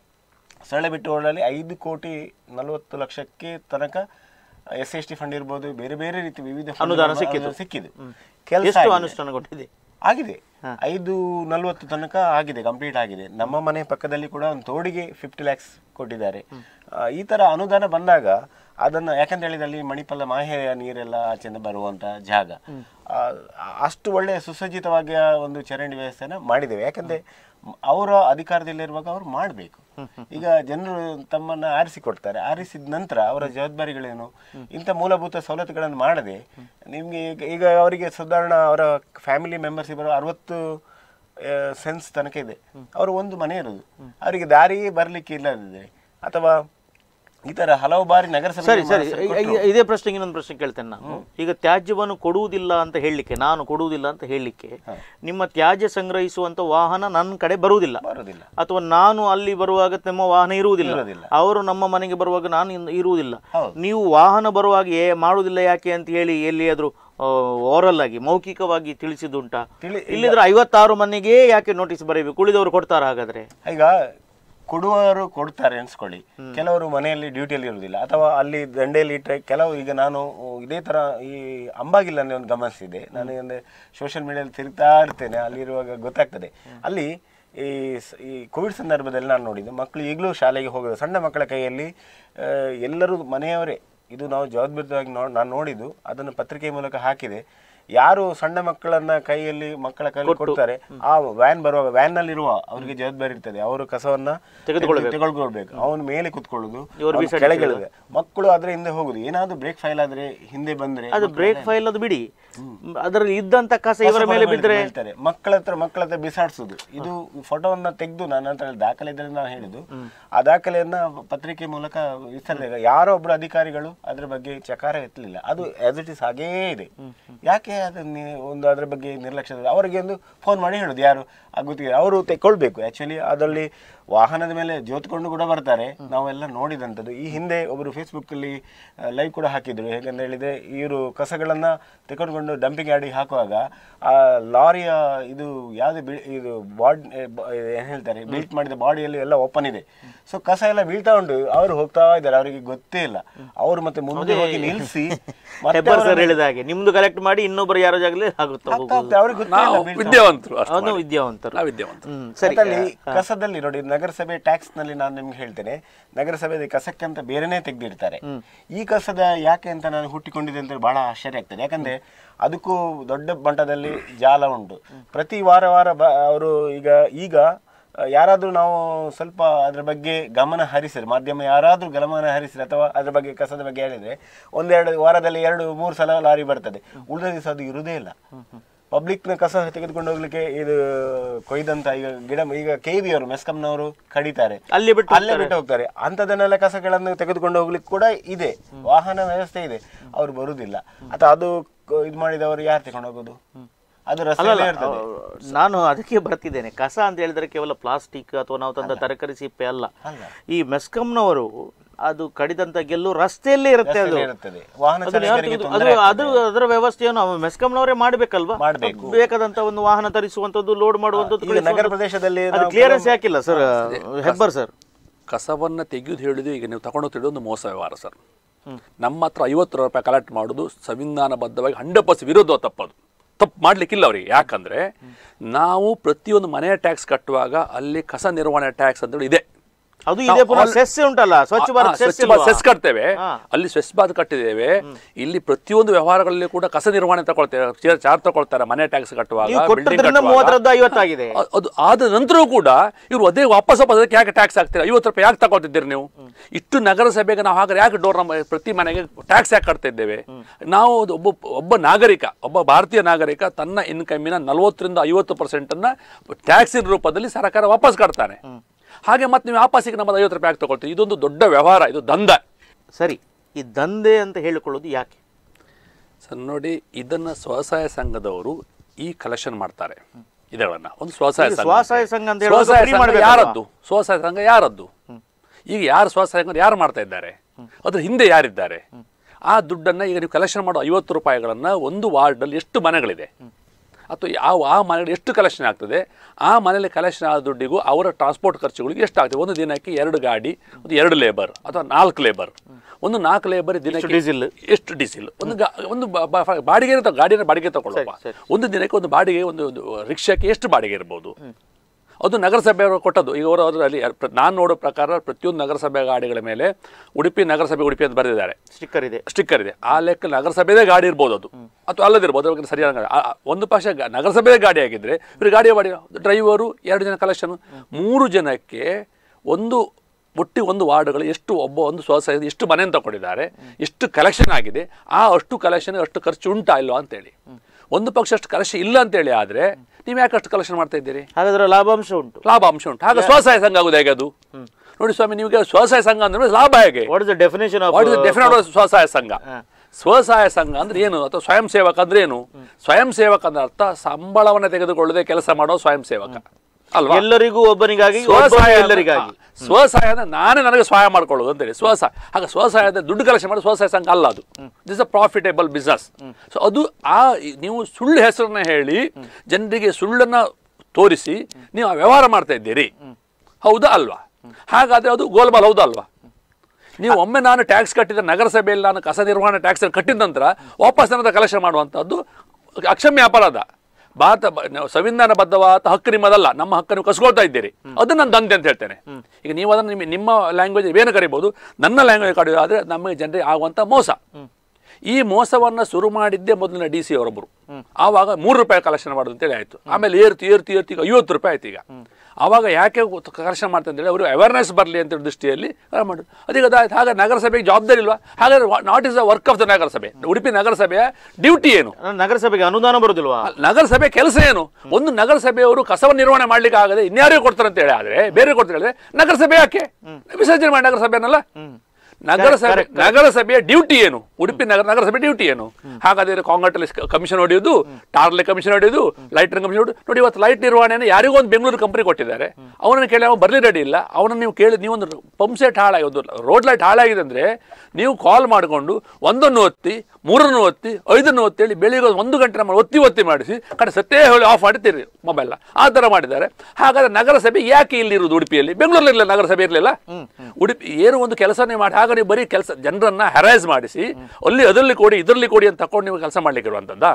ಸೊಳ್ಳೆಬಿಟ್ಟು ಐದು ಕೋಟಿ ನಲವತ್ತು ಲಕ್ಷಕ್ಕೆ ತನಕ ಎಸ್ ಎಸ್ ಟಿ ಫಂಡ್ ಇರ್ಬೋದು ಬೇರೆ ಬೇರೆ ರೀತಿ ವಿವಿಧ fund ಅನುದಾನ ಗಳು ಸಿಕ್ಕಿತು. ಸಿಕ್ಕಿದೆ ಕೆಲಸ ಎಷ್ಟು ಅನುಷ್ಠಾನಗೊಂಡಿದೆ ಆಗಿದೆ ಐದು ನಲ್ವತ್ತು ತನಕ ಆಗಿದೆ ಕಂಪ್ಲೀಟ್ ಆಗಿದೆ ನಮ್ಮ ಮನೆ ಪಕ್ಕದಲ್ಲಿ ಕೂಡ ಒಂದು ತೋಡಿಗೆ ಫಿಫ್ಟಿ ಲ್ಯಾಕ್ಸ್ ಕೊಟ್ಟಿದ್ದಾರೆ ಆ, ಈ ತರ ಅನುದಾನ ಬಂದಾಗ ಅದನ್ನ ಯಾಕಂತ ಹೇಳಿದ್ರೆ ಅಲ್ಲಿ ಮಣಿಪಾಲ ಮಾಹೆಯ ನೀರೆಲ್ಲ ಆಚೆಯಿಂದ ಬರುವಂತ ಜಾಗ ಆ, ಅಷ್ಟು ಒಳ್ಳೆ ಸುಸಜ್ಜಿತವಾಗಿ ಆ ಒಂದು ಚರಂಡಿ ವ್ಯವಸ್ಥೆನ ಮಾಡಿದ್ದೇವೆ ಯಾಕಂದ್ರೆ ಮ್- ಅವರ ಅಧಿಕಾರದಲ್ಲಿರುವಾಗ ಅವ್ರು ಮಾಡಬೇಕು ಈಗ ಜನರು ತಮ್ಮನ್ನ ಆರಿಸಿ ಕೊಡ್ತಾರೆ ಆರಿಸಿದ ನಂತರ ಅವರ ಜವಾಬ್ದಾರಿಗಳೇನು ಇಂಥ ಮೂಲಭೂತ ಸವಲತ್ತುಗಳನ್ನು ಮಾಡದೆ ನಿಮ್ಗೆ ಈಗ- ಈಗ ಅವರಿಗೆ ಸಾಧಾರಣ ಅವರ ಫ್ಯಾಮಿಲಿ ಮೆಂಬರ್ಸ್ ಇಬ್ಬರು ಅರವತ್ತು ಸೆನ್ಸ್ ತನಕ ಇದೆ ಅವರು ಒಂದು ಮನೆ ಇರೋದು ಅವರಿಗೆ ದಾರಿಯೇ ಬರ್ಲಿಕ್ಕೆ ಇಲ್ಲದಿದೆ ಅಥವಾ ಈ ತರ ಹಲವು ಬಾರಿ ನಗರಸಭೆ ಸರಿ ಸರಿ ಈ- ಈ- ಇದೇ ಪ್ರಶ್ನೆಗೆ ಇನ್ನೊಂದು ಪ್ರಶ್ನೆ ಕೇಳ್ತೇನೆ ನಾನು ಈಗ ತ್ಯಾಜ್ಯವನ್ನು ಕೊಡುವುದಿಲ್ಲ ಅಂತ ಹೇಳಲಿಕ್ಕೆ ನಾನು ಕೊಡುವುದಿಲ್ಲ ಅಂತ ಹೇಳಲಿಕ್ಕೆ ನಿಮ್ಮ ತ್ಯಾಜ್ಯ ಸಂಗ್ರಹಿಸುವಂತ ವಾಹನ ನನ್ನ ಕಡೆ ಬರುವುದಿಲ್ಲ ಬರೋದಿಲ್ಲ ಅಥವಾ ನಾನು ಅಲ್ಲಿ ಬರುವಾಗ ನಮ್ಮ ವಾಹನ ಇರುವುದಿಲ್ಲ ಇರುವುದಿಲ್ಲ. ಅವರು ನಮ್ಮ ಮನೆಗೆ ಬರುವಾಗ ನಾನು ಇನ್- ಇರುವುದಿಲ್ಲ ಹೌದು. ನೀವು ವಾಹನ ಬರುವಾಗ ಏ ಮಾಡುವುದಿಲ್ಲ ಯಾಕೆ ಅಂತ ಹೇಳಿ ಎಲ್ಲಿಯಾದ್ರೂ ಓರಲ್ ಆಗಿ ಮೌಖಿಕವಾಗಿ ತಿಳಿಸಿದುಂಟಾ ತಿಳಿ- ಇಲ್ಲಿದ್ರೆ ಐವತ್ತಾರು ಮನೆಗೆ ಯಾಕೆ ನೋಟಿಸ್ ಬರೀಬೇಕು ಉಳಿದವರು ಕೊಡ್ತಾರ ಹಾಗಾದ್ರೆ ಈಗ ಕೊಡುವವರು ಕೊಡ್ತಾರೆ ಅನ್ಸ್ಕೊಳ್ಳಿ ಕೆಲವರು ಮನೆಯಲ್ಲಿ ಡ್ಯೂಟಿಯಲ್ಲಿ ಇರುವುದಿಲ್ಲ ಅಥವಾ ಅಲ್ಲಿ ದಂಡೆಯಲ್ಲಿ ಇಟ್ಟರೆ ಕೆಲವು ಈಗ ನಾನು ಇದೇ ತರ ಈ ಅಂಬಾಗಿಲ್ಲನ್ನೇ ಒಂದು ಗಮನಿಸಿದೆ ನಾನು ಒಂದು ಸೋಷಿಯಲ್ ಮೀಡಿಯಲ್ಲಿ ತಿರುಗ್ತಾ ಇರ್ತೇನೆ ಅಲ್ಲಿರುವಾಗ ಗೊತ್ತಾಗ್ತದೆ ಅಲ್ಲಿ ಈ ಸ- ಈ ಕೋವಿಡ್ ಸಂದರ್ಭದಲ್ಲಿ ನಾನು ನೋಡಿದ್ದು ಮಕ್ಕಳು ಈಗಲೂ ಶಾಲೆಗೆ ಹೋಗೋದು ಸಣ್ಣ ಮಕ್ಕಳ ಕೈಯಲ್ಲಿ ಆ, ಎಲ್ಲರೂ ಮನೆಯವರೇ ಇದು ನಾವು ಜವಾಬ್ದಾರಿಯಾಗಿ ನೋ ನಾನು ನೋಡಿದ್ದು ಅದನ್ನು ಪತ್ರಿಕೆ ಮೂಲಕ ಹಾಕಿದೆ ಯಾರು ಸಣ್ಣ ಮಕ್ಕಳನ್ನ ಕೈಯಲ್ಲಿ ಮಕ್ಕಳ ಕೈಯಲ್ಲಿ ಕೊಡ್ತಾರೆ ಆ ವ್ಯಾನ್ ಬರುವಾಗ ವ್ಯಾನ್ ನಲ್ಲಿರುವ ಅವರಿಗೆ ಜವಾಬ್ದಾರಿ ಇರ್ತದೆ ಅವರು ಕಸವನ್ನ ತೆಗೆದುಕೊಳ್ಬೇಕು. ತೆಗೆದುಕೊಳ್ಬೇಕು ಅವನು ಮೇಲೆ ಕುತ್ಕೊಳ್ಳುದು ಇವರು ಅವ್ನು ಬಿಸಾಡಿ ಕೆಳಗೆ ಇಳಿದು. ಮಕ್ಕಳು ಅದ್ರ ಹಿಂದೆ ಹೋಗುದು ಏನಾದ್ರು ಬ್ರೇಕ್ ಫೈಲ್ ಆದ್ರೆ ಹಿಂದೆ ಬಂದ್ರೆ ಅದು ಬ್ರೇಕ್ ಫೈಲ್ ಅದು ಬಿಡಿ ಅದರಲ್ಲಿ ಇದ್ದಂತ ಕಸ ಇವರ ಮೇಲೆ ಬಿದ್ದರೆ ಹೇಳ್ತಾರೆ ಮಕ್ಕಳ ಹತ್ರ ಮಕ್ಕಳ ಹತ್ರ ಬಿಸಾಡ್ಸುದು ಇದು ಫೋಟೋವನ್ನ ತೆಗೆದು ನನ್ನ ಹತ್ರ ದಾಖಲೆ ಇದ್ರೆ ನಾನು ಹೇಳಿದ್ದು ಆ ದಾಖಲೆಯನ್ನ ಪತ್ರಿಕೆ ಮೂಲಕ ವಿಸ್ತರಣೆ ಯಾರೋ ಒಬ್ರು ಅಧಿಕಾರಿಗಳು ಅದ್ರ ಬಗ್ಗೆ ಚಕಾರ ಎತ್ತಲಿಲ್ಲ ಅದು ಆಸ್ ಇಟ್ ಇಸ್ ಹಾಗೇ ಇದೆ ಯಾಕೆ ಅದನ್ನ ಒಂದು ಅದ್ರ ಬಗ್ಗೆ ನಿರ್ಲಕ್ಷ್ಯ ಅವರಿಗೆ ಒಂದು ಫೋನ್ ಮಾಡಿ ಹೇಳುದು ಯಾರು ಆಗುತ್ತಿದೆ ಅವರು ತೆಕ್ಕೊಳ್ಬೇಕು ಆಕ್ಚುಲಿ ಅದರಲ್ಲಿ ವಾಹನದ ಮೇಲೆ ಜೋತ್ಕೊಂಡು ಕೂಡ ಬರ್ತಾರೆ ನಾವೆಲ್ಲ ನೋಡಿದಂಥದ್ದು ಈ ಹಿಂದೆ ಒಬ್ಬರು ಫೇಸ್ಬುಕ್ ಅಲ್ಲಿ ಲೈವ್ ಕೂಡ ಹಾಕಿದ್ರು ಹೇಗಂತ ಹೇಳಿದ್ರೆ ಇವರು ಕಸಗಳನ್ನ ತೆಗೆದುಕೊಂಡು ಡಂಪಿಂಗ್ ಯಾರ್ಡಿಗೆ ಹಾಕುವಾಗ ಆ ಲಾರಿಯ ಇದು ಯಾವ್ದು ಬಿ ಇದು ಬಾಡ್ ಏನ್ ಹೇಳ್ತಾರೆ ಬಿಲ್ಟ್ ಮಾಡಿದ ಬಾಡಿಯಲ್ಲಿ ಎಲ್ಲ ಓಪನ್ ಇದೆ ಸೊ ಕಸ ಎಲ್ಲ ಬೀಳ್ತಾ ಉಂಟು ಅವರು ಹೋಗ್ತಾ ಇದ್ದಾರೆ ಅವರಿಗೆ ಗೊತ್ತೇ ಇಲ್ಲ ಅವರು ಮತ್ತೆ ಮುಂದೆ ಹೋಗಿ ನಿಲ್ಸಿ ಮತ್ತೆ ಹೆಬ್ಬಾರ್ ಸರ್ ಅವರನ್ನ- ಹೇಳಿದ ಹಾಗೆ ನಿಮ್ದು ಕಲೆಕ್ಟ್ ಮಾಡಿ ಇನ್ನೊಬ್ಬರು ಯಾರೋ ಜಾಗಲಿ ಆಗುತ್ತಾ ಹಾಕ್ತಾ ಹೋಗ್ತಾರೆ, ಅವ್ರಿಗೆ ಗೊತ್ತೇ ನಾವು ಇಲ್ಲ ಬೀಳ್ತಾ ವಿದ್ಯಾವಂತರು ಅಷ್ಟು ಅವನು ಮಾಡಿ. ವಿದ್ಯಾವಂತರು ನಾವು ವಿದ್ಯಾವಂತರು ಹ್ಮ್ ಸರಿ ಮತ್ತೆ ಅಲ್ಲಿ ಕಸದಲ್ಲಿ ನೋಡಿ ನಗರಸಭೆ ಟ್ಯಾಕ್ಸ್ ನಲ್ಲಿ ನಾನು ನಿಮ್ಗೆ ಹೇಳ್ತೇನೆ ನಗರಸಭೆ ಕಸಕ್ಕೆ ಅಂತ ಬೇರೆನೆ ತೆಗೆದಿರ್ತಾರೆ ಈ ಕಸದ ಯಾಕೆ ಅಂತ ನಾನು ಹುಟ್ಟಿಕೊಂಡಿದೆ ಅಂತ ಬಹಳ ಆಶ್ಚರ್ಯ ಆಗ್ತದೆ ಯಾಕಂದ್ರೆ ಅದಕ್ಕೂ ದೊಡ್ಡ ಮಟ್ಟದಲ್ಲಿ ಜಾಲ ಉಂಟು ಪ್ರತಿ ವಾರ ವಾರ ಅವರು ಈಗ ಈಗ ಆ, ಯಾರಾದ್ರೂ ನಾವು ಸ್ವಲ್ಪ ಅದ್ರ ಬಗ್ಗೆ ಗಮನ ಹರಿಸಿದ್ರೆ ಮಾಧ್ಯಮ ಯಾರಾದ್ರೂ ಗಮನ ಹರಿಸಿದ್ರೆ ಅಥವಾ ಅದ್ರ ಬಗ್ಗೆ ಕಸದ ಬಗ್ಗೆ ಹೇಳಿದ್ರೆ ಒಂದೆರಡು ವಾರದಲ್ಲಿ ಎರಡು ಮೂರು ಸಲ ಲಾರಿ ಬರ್ತದೆ ಉಳಿದ ದಿವಸ ಅದು ಇರುವುದೇ ಇಲ್ಲ ಪಬ್ಲಿಕ್ ನ ಕಸ ತೆಗೆದುಕೊಂಡು ಹೋಗ್ಲಿಕ್ಕೆ ಇದು ಕೊಯ್ದಂತ ಈಗ ಗಿಡ ಈಗ ಕೆ ಬಿ ಅವರು ಮೆಸ್ಕಾಂನವರು ಕಡಿತಾರೆ ಅಲ್ಲಿ ಬಿಟ್ಟು ಅಲ್ಲೇ ಬಿಟ್ಟು ಹೋಗ್ತಾರೆ ಅಂತದನ್ನೆಲ್ಲ ಕಸಗಳನ್ನು ತೆಗೆದುಕೊಂಡು ಹೋಗ್ಲಿಕ್ಕೆ ಕೂಡ ಇದೆ ವಾಹನ ವ್ಯವಸ್ಥೆ ಇದೆ ಅವ್ರು ಬರುದಿಲ್ಲ ಅಥವಾ ಅದು ಕ- ಇದು ಮಾಡಿದವರು ಯಾರು ತಗೊಂಡು ಹೋಗೋದು ಅದು ರಸ್ತೆಯಲ್ಲೇ ಇರ್ತದೆ ನಾನು ಅದಕ್ಕೆ ಬರ್ತಿದ್ದೇನೆ ಕಸ ಅಂತ ಹೇಳಿದ್ರೆ ಕೇವಲ ಪ್ಲಾಸ್ಟಿಕ್ ಅಥವಾ ನಾವು ತಂದ ತರಕಾರಿ ಸಿಪ್ಪೆ ಅಲ್ಲ ಅಲ್ಲ. ಈ ಮೆಸ್ಕಾಂನವರು ಅದು ಕಡಿದಂತ ಗೆಲ್ಲು ರಸ್ತೆಯಲ್ಲೇ ಇರುತ್ತೆ ಅದು ರಸ್ತೆಯಲ್ಲೇ ಇರ್ತದೆ ವಾಹನ ಅದನ್ನ ಯಾರು ಚಾಲಕರಿಗೆ ತೆಗೆದು- ತೊಂದರೆ ಅದು ಅದು ಅದರ ವ್ಯವಸ್ಥೆಯನ್ನು ಅವ ಮೆಸ್ಕಾಂನವರೇ ಮಾಡ್ಬೇಕಲ್ವಾ ಮಾಡ್ಬೇಕು. ಬೇಕಾದಂತ ಒಂದು ವಾಹನ ತರಿಸುವಂತದ್ದು ಲೋಡ್ ಮಾಡುವಂತದ್ದು ಈಗ ನಗರ ಪ್ರದೇಶದಲ್ಲಿ ಅದು ನಾವು ಕ್ಲಿಯರೆನ್ಸ್ ಯಾಕಿಲ್ಲ ಸರ್ ಹೆಬ್ಬರ್ ಸರ್ ಕಸವನ್ನ ತೆಗೆದು ಹೇಳಿದ್ದು ಈಗ ನೀವು ತಗೊಂಡು ಹೋಗ್ತಿರೋದು ಒಂದು ಮೋಸ ವ್ಯವಹಾರ ಸರ್ ನಮ್ಮ ಹತ್ರ ಐವತ್ತು ರೂಪಾಯಿ ಕಲೆಕ್ಟ್ ಮಾಡೋದು ಸಂವಿಧಾನಬದ್ಧವಾಗಿ ಹಂಡ್ರೆಡ್ ಪರ್ಸೆಂಟ್ ವಿರೋಧ ತಪ್ಪದು ತಪ್ಪು ಮಾಡ್ಲಿಕ್ಕಿಲ್ಲ ಅವರಿಗೆ ಯಾಕಂದ್ರೆ ನಾವು ಪ್ರತಿಯೊಂದು ಮನೆಯ ಟ್ಯಾಕ್ಸ್ ಕಟ್ಟುವಾಗ ಅಲ್ಲಿ ಕಸ ನಿರ್ವಹಣೆ ಟ್ಯಾಕ್ಸ್ ಅಂತೇಳಿ ಇದೆ ಅದು ಇದೆ ಪುನಃ ಸೆಸ್ ಉಂಟಲ್ಲ ಸ್ವಚ್ಛ ಆ, ಭಾರತ್ ಸ್ವಚ್ಛ ಸೆಸ್ ಭಾರತ್ ಸೆಸ್ ಕಟ್ತೇವೆ ಹಾ. ಅಲ್ಲಿ ಸ್ವಚ್ಛ ಭಾರತ್ ಕಟ್ಟಿದ್ದೇವೆ ಇಲ್ಲಿ ಪ್ರತಿಯೊಂದು ವ್ಯವಹಾರಗಳಲ್ಲಿ ಕೂಡ ಕಸ ನಿರ್ವಹಣೆ ತಗೊಳ್ತೇವೆ ಚೇರ್- ಚಾರ್ಜ್ ತಗೊಳ್ತಾರೆ ಮನೆ ಟ್ಯಾಕ್ಸ್ ಕಟ್ಟುವಾಗ ನೀವು building ಕೊಟ್ಟದ್ರಿಂದ ಕಟ್ಟುವಾಗ. ಮೂವತ್ತರದ್ದು ಐವತ್ತಾಗಿದೆ ಅ- ಅದು ಆದ ನಂತರವೂ ಕೂಡ ಇವರು ಅದೇ ವಾಪಸ್ ವಾಪಸ್ ಅದಕ್ಕೆ ಯಾಕೆ ಟ್ಯಾಕ್ಸ್ ಹಾಕ್ತೀರಾ ಐವತ್ತು ರೂಪಾಯಿ ಯಾಕೆ ತಗೊಳ್ತಿದ್ದೀರಿ ನೀವು ಇಷ್ಟು ನಗರಸಭೆಗೆ ನಾವು ಹಾಗಾದ್ರೆ ಯಾಕೆ ಡೋರ್ ನಮ್ಮ ಪ್ರತಿ ಮನೆಗೆ ಟ್ಯಾಕ್ಸ್ ಯಾಕೆ ಕಟ್ತಾ ಇದ್ದೇವೆ ನಾವು ಅದು ಒಬ್ಬ ಒಬ್ಬ ನಾಗರಿಕ ಒಬ್ಬ ಭಾರತೀಯ ನಾಗರಿಕ ತನ್ನ ಇನ್ಕಮಿನ ನಲವತ್ತರಿಂದ ಐವತ್ತು ಪರ್ಸೆಂಟನ್ನು ಟ್ಯಾಕ್ಸಿನ ರೂಪದಲ್ಲಿ ಸರ್ಕಾರ ವಾಪಸ್ ಕಟ್ತಾನೆ ಹಾಗೆ ಮತ್ತೆ ನೀವು ವಾಪಸ್ಸಿಗೆ ನಮ್ಮದು ಐವತ್ತು ರೂಪಾಯಿ ಯಾಕೆ ತಗೊಳ್ತೀವಿ ಇದೊಂದು ದೊಡ್ಡ ವ್ಯವಹಾರ ಇದು ದಂಧ ಸರಿ ಈ ದಂಧೆ ಅಂತ ಹೇಳಿಕೊಳ್ಳೋದು ಯಾಕೆ ಸರ್ ನೋಡಿ ಇದನ್ನ ಸ್ವಸಹಾಯ ಸಂಘದವರು ಈ ಕಲೆಕ್ಷನ್ ಮಾಡ್ತಾರೆ ಇದನ್ನ ಒಂದು ಸ್ವಸಹಾಯ ಈಗ ಸಂಘ ಸ್ವಸಹಾಯ ಸಂಘ ಅಂತ ಹೇಳುವಾಗ ಸ್ವಸಹಾಯ free ಸಂಘ ಮಾಡ್ಬೇಕಲ್ವಾ? ಯಾರದ್ದು ಸ್ವಸಹಾಯ ಸಂಘ ಯಾರದ್ದು ಈಗ ಯಾರು ಸ್ವಸಹಾಯ ಸಂಘ ಯಾರು ಮಾಡ್ತಾ ಇದ್ದಾರೆ ಅದ್ರ ಹಿಂದೆ ಯಾರಿದ್ದಾರೆ ಆ ದುಡ್ಡನ್ನ ಈಗ ನೀವು ಕಲೆಕ್ಷನ್ ಮಾಡೋ ಐವತ್ತು ರೂಪಾಯಿಗಳನ್ನ ಒಂದು ವಾರ್ಡಲ್ಲಿ ಎಷ್ಟು ಮನೆಗಳಿದೆ ಅಥವಾ ಯಾವ ಆ ಮನೆಗಳು ಎಷ್ಟು ಕಲೆಕ್ಷನ್ ಆಗ್ತದೆ ಆ ಮನೇಲಿ ಕಲೆಕ್ಷನ್ ಆದ ದುಡ್ಡಿಗೂ ಅವರ ಟ್ರಾನ್ಸ್ಪೋರ್ಟ್ ಖರ್ಚುಗಳಿಗೆ ಎಷ್ಟು ಆಗ್ತದೆ ಒಂದು ದಿನಕ್ಕೆ ಎರಡು ಗಾಡಿ ಒಂದು ಎರಡು ಲೇಬರ್ ಅಥವಾ ನಾಲ್ಕು ಲೇಬರ್ ಒಂದು ನಾಲ್ಕು ಲೇಬರ್ ದಿನಕ್ಕೆ ಡೀಸೆಲ್? ಎಷ್ಟು ಡೀಸೆಲ್ ಒಂದು ಗಾ- ಒಂದು ಬ- ಬ- ಬಾಡಿಗೆ ತಗೊ- ಗಾಡಿನ ಬಾಡಿಗೆ ತಗೊಳ್ಳುವ ಸರಿ, ಒಂದು ದಿನಕ್ಕೆ ಒಂದು ಬಾಡಿಗೆ ಒಂದು ಒಂದು ರಿಕ್ಷಾಕ್ಕೆ ಎಷ್ಟು ಬಾಡಿಗೆ ಇರ್ಬೋದು ಅದು ನಗರಸಭೆಯವರು ಕೊಟ್ಟದ್ದು ಈಗ ಅವರು ಅದರಲ್ಲಿ ನಾನು ನೋಡೋ ಪ್ರಕಾರ ಪ್ರತಿಯೊಂದು ನಗರಸಭೆ ಗಾಡಿಗಳ ಮೇಲೆ ಉಡುಪಿ ನಗರಸಭೆ ಉಡುಪಿ ಅಂತ ಬರೆದಿದ್ದಾರೆ ಸ್ಟಿಕ್ಕರ್ ಇದೆ ಸ್ಟಿಕ್ಕರ್ ಇದೆ ಆ ಲೆಕ್ಕ ನಗರಸಭೆದೇ ಗಾಡಿ ಇರ್ಬೋದು ಅದು ಅಥವಾ ಅಲ್ಲದಿರ್ಬೋದು ಅದ್ರ ಬಗ್ಗೆ ಸರಿಯಾದ ಗಾಡಿ. ಆ- ಆ- ಒಂದು ಪಕ್ಷ ಗ- ನಗರಸಭೆದೇ ಗಾಡಿ ಆಗಿದ್ರೆ ಇವರು ಗಾಡಿಯ ಬಾಡಿ ಡ್ರೈವರು ಎರಡು ಜನ ಕಲೆಕ್ಷನ್ ಮೂರು ಜನಕ್ಕೆ ಒಂದು ಒಟ್ಟಿ ಒಂದು ವಾರ್ಡ್ಗಳು ಎಷ್ಟು ಒಬ್ಬ ಒಂದು ಸ್ವಸಹಾಯ ಎಷ್ಟು ಮನೆ ತಗೊಂಡಿದ್ದಾರೆ ಎಷ್ಟು ಕಲೆಕ್ಷನ್ ಆಗಿದೆ ಆ ಅಷ್ಟು ಕಲೆಕ್ಷನ್ ಅಷ್ಟು ಖರ್ಚು ಉಂಟಾ ಇಲ್ವಾ ಅಂತೇಳಿ ಒಂದು ಪಕ್ಷ ಅಷ್ಟು ಕಲೆಕ್ಷನ್ ಇಲ್ಲ ಅಂತೇಳಿ ಆದ್ರೆ ನೀವು ಯಾಕೆ ಅಷ್ಟು ಕಲೆಕ್ಷನ್ ಮಾಡ್ತಾ ಇದ್ದೀರಿ ಹಾಗಾದ್ರೆ ಲಾಭಾಂಶ ಉಂಟು ಲಾಭಾಂಶ ಉಂಟು ಹಾಗೆ ಸ್ವಸಹಾಯ ಸಂಘ ಆಗುದು ಹೇಗೆ ಅದು ನೋಡಿ ಸ್ವಾಮಿ ನಿಮಗೆ ಸ್ವಸಹಾಯ ಸಂಘ ಅಂದ್ರೆ ಲಾಭ ಹೇಗೆ what is the definition of what is definite ಸ್ವಸಹಾಯ ಸಂಘ ಸ್ವಸಹಾಯ ಸಂಘ ಅಂದ್ರೆ ಏನು ಅಥವಾ ಸ್ವಯಂ ಸೇವಕ ಅಂದ್ರೆ ಏನು ಸ್ವಯಂ ಸೇವಕ ಅಂದ್ರೆ ಅರ್ಥ ಸಂಬಳವನ್ನ ತೆಗೆದುಕೊಳ್ಳದೆ ಕೆಲಸ ಮಾಡೋ ಸ್ವಯಂ ಸೇವಕ ಅಲ್ವಾ ಎಲ್ಲರಿಗೂ ಒಬ್ಬನಿಗಾಗಿ ಒಬ್ಬ ಸ್ವಸಹಾಯ ಅಂದ್ರೆ- ಎಲ್ಲರಿಗಾಗಿ ಆ, ಸ್ವಸಹಾಯ ಅಂದ್ರೆ ನಾನೇ ನನಗೆ ಸಹಾಯ ಮಾಡ್ಕೊಳ್ಳೋದು ಅಂತೇಳಿ ಸ್ವಸಹಾಯ ಹಾಗೆ ಸ್ವಸಹಾಯದ ದುಡ್ಡು ಕಲೆಕ್ಷನ್ ಮಾಡಿ ಸ್ವಸಹಾಯ ಸಂಘ ಅಲ್ಲ ಅದು this uh profitable business so ಅದು ಆ ನೀವು ಸುಳ್ಳು ಹೆಸರನ್ನ ಹೇಳಿ ಜನರಿಗೆ ಸುಳ್ಳನ್ನ ತೋರಿಸಿ ನೀವು ಆ ವ್ಯವಹಾರ ಮಾಡ್ತಾ ಇದ್ದೀರಿ ಹೌದಾ ಅಲ್ವಾ ಹಾಗಾದ್ರೆ ಅದು ಗೋಲ್ಮಾಲ್ ಹೌದಲ್ವಾ ನೀವು ಒಮ್ಮೆ ನಾನು ಟ್ಯಾಕ್ಸ್ ಕಟ್ಟಿದ ನಗರಸಭೆಯಲ್ಲಿ ನಾನು ಕಸ ನಿರ್ವಹಣೆ ಟ್ಯಾಕ್ಸ್ ಮಾಡಿದ ನಂತರ ವಾಪಸ್ ನನ್ನ ಕಲೆಕ್ಷನ್ ಮಾಡುವಂಥದ್ದು ಅಕ್ಷಮ್ಯ ಅಪರಾಧ ಭಾರತ ಬ- ನಾವು ಸಂವಿಧಾನಬದ್ಧವಾದ ಹಕ್ಕು ನಿಮ್ಮದಲ್ಲ ನಮ್ಮ ಹಕ್ಕನ್ನು ನೀವು ಕಸ್ಕೊಳ್ತಾ ಇದ್ದೀರಿ ಅದು ನನ್ನ ದಂಧೆ ಅಂತ ಹೇಳ್ತೇನೆ ಈಗ ನೀವು ಅದನ್ನು ನಿಮ್ಮ ನಿಮ್ಮ ಲ್ಯಾಂಗ್ವೇಜ್ ಏನು ಕರಿಬೋದು ನನ್ನ ಲ್ಯಾಂಗ್ವೇಜ್ ಕಡಿಯೋದು ಆದರೆ ನಮಗೆ ಜನರಿಗೆ ಆಗುವಂಥ ಮೋಸ ಈ ಮೋಸವನ್ನ ಶುರು ಮಾಡಿದ್ದೇ ಮೊದಲಿನ ಡಿ ಸಿ ಅವರೊಬ್ಬರು ಆವಾಗ ಮೂರು ರೂಪಾಯಿ ಕಲೆಕ್ಷನ್ ಮಾಡೋದು ಅಂತೇಳಿ ಆಯ್ತು ಆಮೇಲೆ ಏರ್ತು ಏರ್ತು ಏರ್ತು ಈಗ ಐವತ್ತು ರೂಪಾಯಿ ಆಯ್ತು ಈಗ ಆವಾಗ ಯಾಕೆ ಕಲೆಕ್ಷನ್ ಮಾಡ್ತಾ ಅಂತೇಳಿ ಅವರು ಅವೇರ್ನೆಸ್ ಬರಲಿ ಅಂತ ಹೇಳಿ ದೃಷ್ಟಿಯಲ್ಲಿ ಮಾಡೋದು ಅದೀಗ ಅದಾಯ್ತು ಹಾಗೆ ನಗರಸಭೆಗೆ ಜವಾಬ್ದಾರಿ ಇಲ್ವಾ ಹಾಗಾದ್ರೆ not is the work of the ನಗರಸಭೆ ಉಡುಪಿ ನಗರಸಭೆಯ ಡ್ಯೂಟಿ ಏನು ನಗರಸಭೆಗೆ ಅನುದಾನ ಬರುದಿಲ್ವಾ ನಗರಸಭೆ ಕೆಲಸ ಏನು ಒಂದು ನಗರಸಭೆಯವರು ಕಸವನ್ನು ನಿರ್ವಹಣೆ ಮಾಡ್ಲಿಕ್ಕೆ ಆಗದೆ ಇನ್ಯಾರಿಗೂ ಕೊಡ್ತಾರೆ ಅಂತ ಹೇಳಿ ಆದ್ರೆ ಬೇರೆ ಕೊಡ್ತಾರೆ ಹೇಳಿದ್ರೆ ನಗರಸಭೆ ಯಾಕೆ ವಿಸರ್ಜನೆ ಮಾಡಿ ನಗರಸಭೆನಲ್ಲ ನಗರಸಭೆ ನಗರಸಭೆಯ ಡ್ಯೂಟಿ ಏನು ಉಡುಪಿ ನಗರ ನಗರಸಭೆ ಡ್ಯೂಟಿ ಏನು ಹಾಗಾದ್ರೆ ಕಾಂಗ್ರೆಟ್ ಕಮಿಷನ್ ಹೊಡೆಯೋದು ಟಾರ್ಲೆ ಕಮಿಷನ್ ಹೊಡೆಯೋದು ಲೈಟ್ ಕಮಿಷನ್ ಹೊಡೆದು ನೋಡಿ ಇವತ್ತು ಲೈಟ್ ನಿರ್ವಹಣೆಯನ್ನು ಯಾರಿಗೋ ಒಂದು ಬೆಂಗಳೂರು ಕಂಪನಿ ಕೊಟ್ಟಿದ್ದಾರೆ ಅವನನ್ನು ಕೇಳಿ ಅವನು ಬರ್ಲಿ ರೆಡಿ ಇಲ್ಲ ಅವನನ್ನು ನೀವು ಕೇಳಿ ನೀವು ಒಂದು ಪಂಪ್ ಸೆಟ್ ಹಾಳಾಗಿ ಒಂದು ರೋಡ್ ಲೈಟ್ ಹಾಳಾಗಿದೆ ಅಂದ್ರೆ ನೀವು ಕಾಲ್ ಮಾಡಿಕೊಂಡು ಒಂದನ್ನು ಒತ್ತಿ ಮೂರನ್ನು ಒತ್ತಿ ಐದನ್ನು ಒತ್ತಿ ಹೇಳಿ ಬೆಳಿಗ್ಗೆ ಒಂದು ಗಂಟೆ ನಮ್ಮ ಒತ್ತಿ ಒತ್ತಿ ಮಾಡಿಸಿ ಕಡೆ ಸತ್ತೇ ಹೇಳಿ ಆಫ್ ಮಾಡ್ತೀರಿ ಮೊಬೈಲ್ ಆ ಥರ ಮಾಡಿದ್ದಾರೆ ಹಾಗಾದ್ರೆ ನಗರಸಭೆ ಯಾಕೆ ಇಲ್ಲಿರುವುದು ಉಡುಪಿಯಲ್ಲಿ ಬೆಂಗಳೂರಲ್ಲಿ ಇರಲಿಲ್ಲ ನಗರಸಭೆ ಇರಲಿಲ್ಲ ಉಡುಪಿ ಏನು ಒಂದು ಕೆಲಸನೇ ಮಾಡಿ ಆಗ ನೀವು ಬರೀ ಕೆಲಸ ಜನರನ್ನ ಹ್ಯಾರೈಸ್ ಮಾಡಿಸಿ ಅಲ್ಲಿ ಅದರಲ್ಲಿ ಕೊಡಿ ಇದರಲ್ಲಿ ಕೊಡಿ ಅಂತ ತಕೊಂಡು ನೀವು ಕೆಲಸ ಮಾಡ್ಲಿಕ್ಕೆ ಇರುವಂತದ್ದ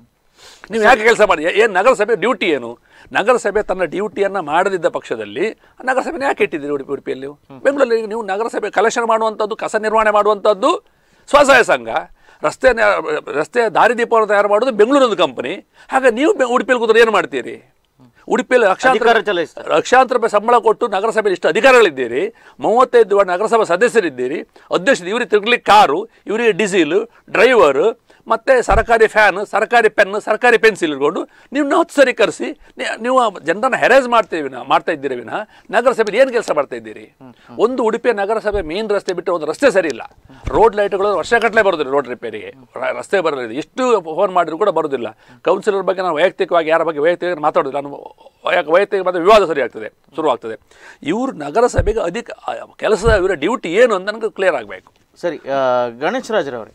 ನೀವು ಯಾಕೆ ಕೆಲಸ ಮಾಡಿ ಏನು ನಗರಸಭೆ ಡ್ಯೂಟಿ ಏನು ನಗರಸಭೆ ತನ್ನ ಡ್ಯೂಟಿಯನ್ನ ಮಾಡದಿದ್ದ ಪಕ್ಷದಲ್ಲಿ ನಗರಸಭೆ ಯಾಕೆ ಇಟ್ಟಿದ್ದೀರಿ ಉಡುಪಿ ಉಡುಪಿಯಲ್ಲಿ ನೀವು? ಬೆಂಗಳೂರಲ್ಲಿ ನೀವು ನಗರಸಭೆ ಕಲೆಕ್ಷನ್ ಮಾಡುವಂಥದ್ದು ಕಸ ನಿರ್ವಹಣೆ ಮಾಡುವಂಥದ್ದು ಸ್ವಸಹಾಯ ಸಂಘ ರಸ್ತೆ ನ- ರಸ್ತೆ ದಾರಿದೀಪವನ್ನು ತಯಾರು ಮಾಡೋದು ಬೆಂಗಳೂರೊಂದು ಕಂಪನಿ ಹಾಗೆ ನೀವು ಬೆ- ಉಡುಪಿಯಲ್ಲಿ ಕೂತ್ರೆ ಏನು ಮಾಡ್ತೀರಿ ಉಡುಪಿಯಲ್ಲಿ ಲಕ್ಷಾಂತರ ಅಧಿಕಾರ ಚಲಾಯಿಸ್ತಾರೆ. ಲಕ್ಷಾಂತರ ರೂಪಾಯಿ ಸಂಬಳ ಕೊಟ್ಟು ನಗರಸಭೆಯಲ್ಲಿ ಇಷ್ಟು ಅಧಿಕಾರಿಗಳಿದ್ದೀರಿ ಮೂವತ್ತೈದು ವಾರ್ಡ್ ನಗರಸಭಾ ಸದಸ್ಯರಿದ್ದೀರಿ ಅಧ್ಯಕ್ಷರು ಇವರಿಗೆ ತಿರುಗಲಿಕ್ಕೆ ಕಾರು ಇವರಿಗೆ ಡೀಸೆಲ್ ಡ್ರೈವರ್ ಮತ್ತೆ ಸರ್ಕಾರಿ ಫ್ಯಾನ್ ಸರ್ಕಾರಿ ಪೆನ್ ಸರ್ಕಾರಿ ಪೆನ್ಸಿಲ್ ಇಟ್ಕೊಂಡು ನೀವು ಹತ್ತು ಸರಿ ಕರೆಸಿ ನೀವು ಜನರನ್ನ ಹೆರೇಜ್ ಮಾಡ್ತೀವಿ ವಿನ ಮಾಡ್ತಾ ಇದ್ದೀರಿ ವಿನ ನಗರಸಭೆ ಏನು ಕೆಲಸ ಮಾಡ್ತಾ ಇದ್ದೀರಿ ಒಂದು ಉಡುಪಿಯ ನಗರಸಭೆ ಮೇನ್ ರಸ್ತೆ ಬಿಟ್ಟು ಒಂದು ರಸ್ತೆ ಸರಿ ಇಲ್ಲ ರೋಡ್ ಲೈಟ್ಗಳು ವರ್ಷಗಟ್ಟಲೆ ಬರೋದಿಲ್ಲ ರೋಡ್ ರಿಪೇರಿಗೆ ರ- ರಸ್ತೆ ಬರಲಿದೆ ಎಷ್ಟು ಫೋನ್ ಮಾಡಿದ್ರು ಕೂಡ ಬರೋದಿಲ್ಲ ಕೌನ್ಸಿಲರ್ ಬಗ್ಗೆ ನಾನು ವೈಯಕ್ತಿಕವಾಗಿ ಯಾರ ಬಗ್ಗೆ ವೈಯಕ್ತಿಕ ಮಾತಾಡೋದಿಲ್ಲ ನಾನು ವೈ- ವೈಯಕ್ತಿಕ ಮತ್ತೆ ವಿವಾದ ಸರಿ ಆಗ್ತದೆ ಶುರುವಾಗ್ತದೆ ಇವರು ನಗರಸಭೆಗೆ ಅಧಿಕ ಕೆಲಸದ ಇವರ ಡ್ಯೂಟಿ ಏನು ಅಂತ ನನಗೆ ಕ್ಲಿಯರ್ ಆಗಬೇಕು ಸರಿ ಆ, ಗಣೇಶ್ ರಾಜರವರೇ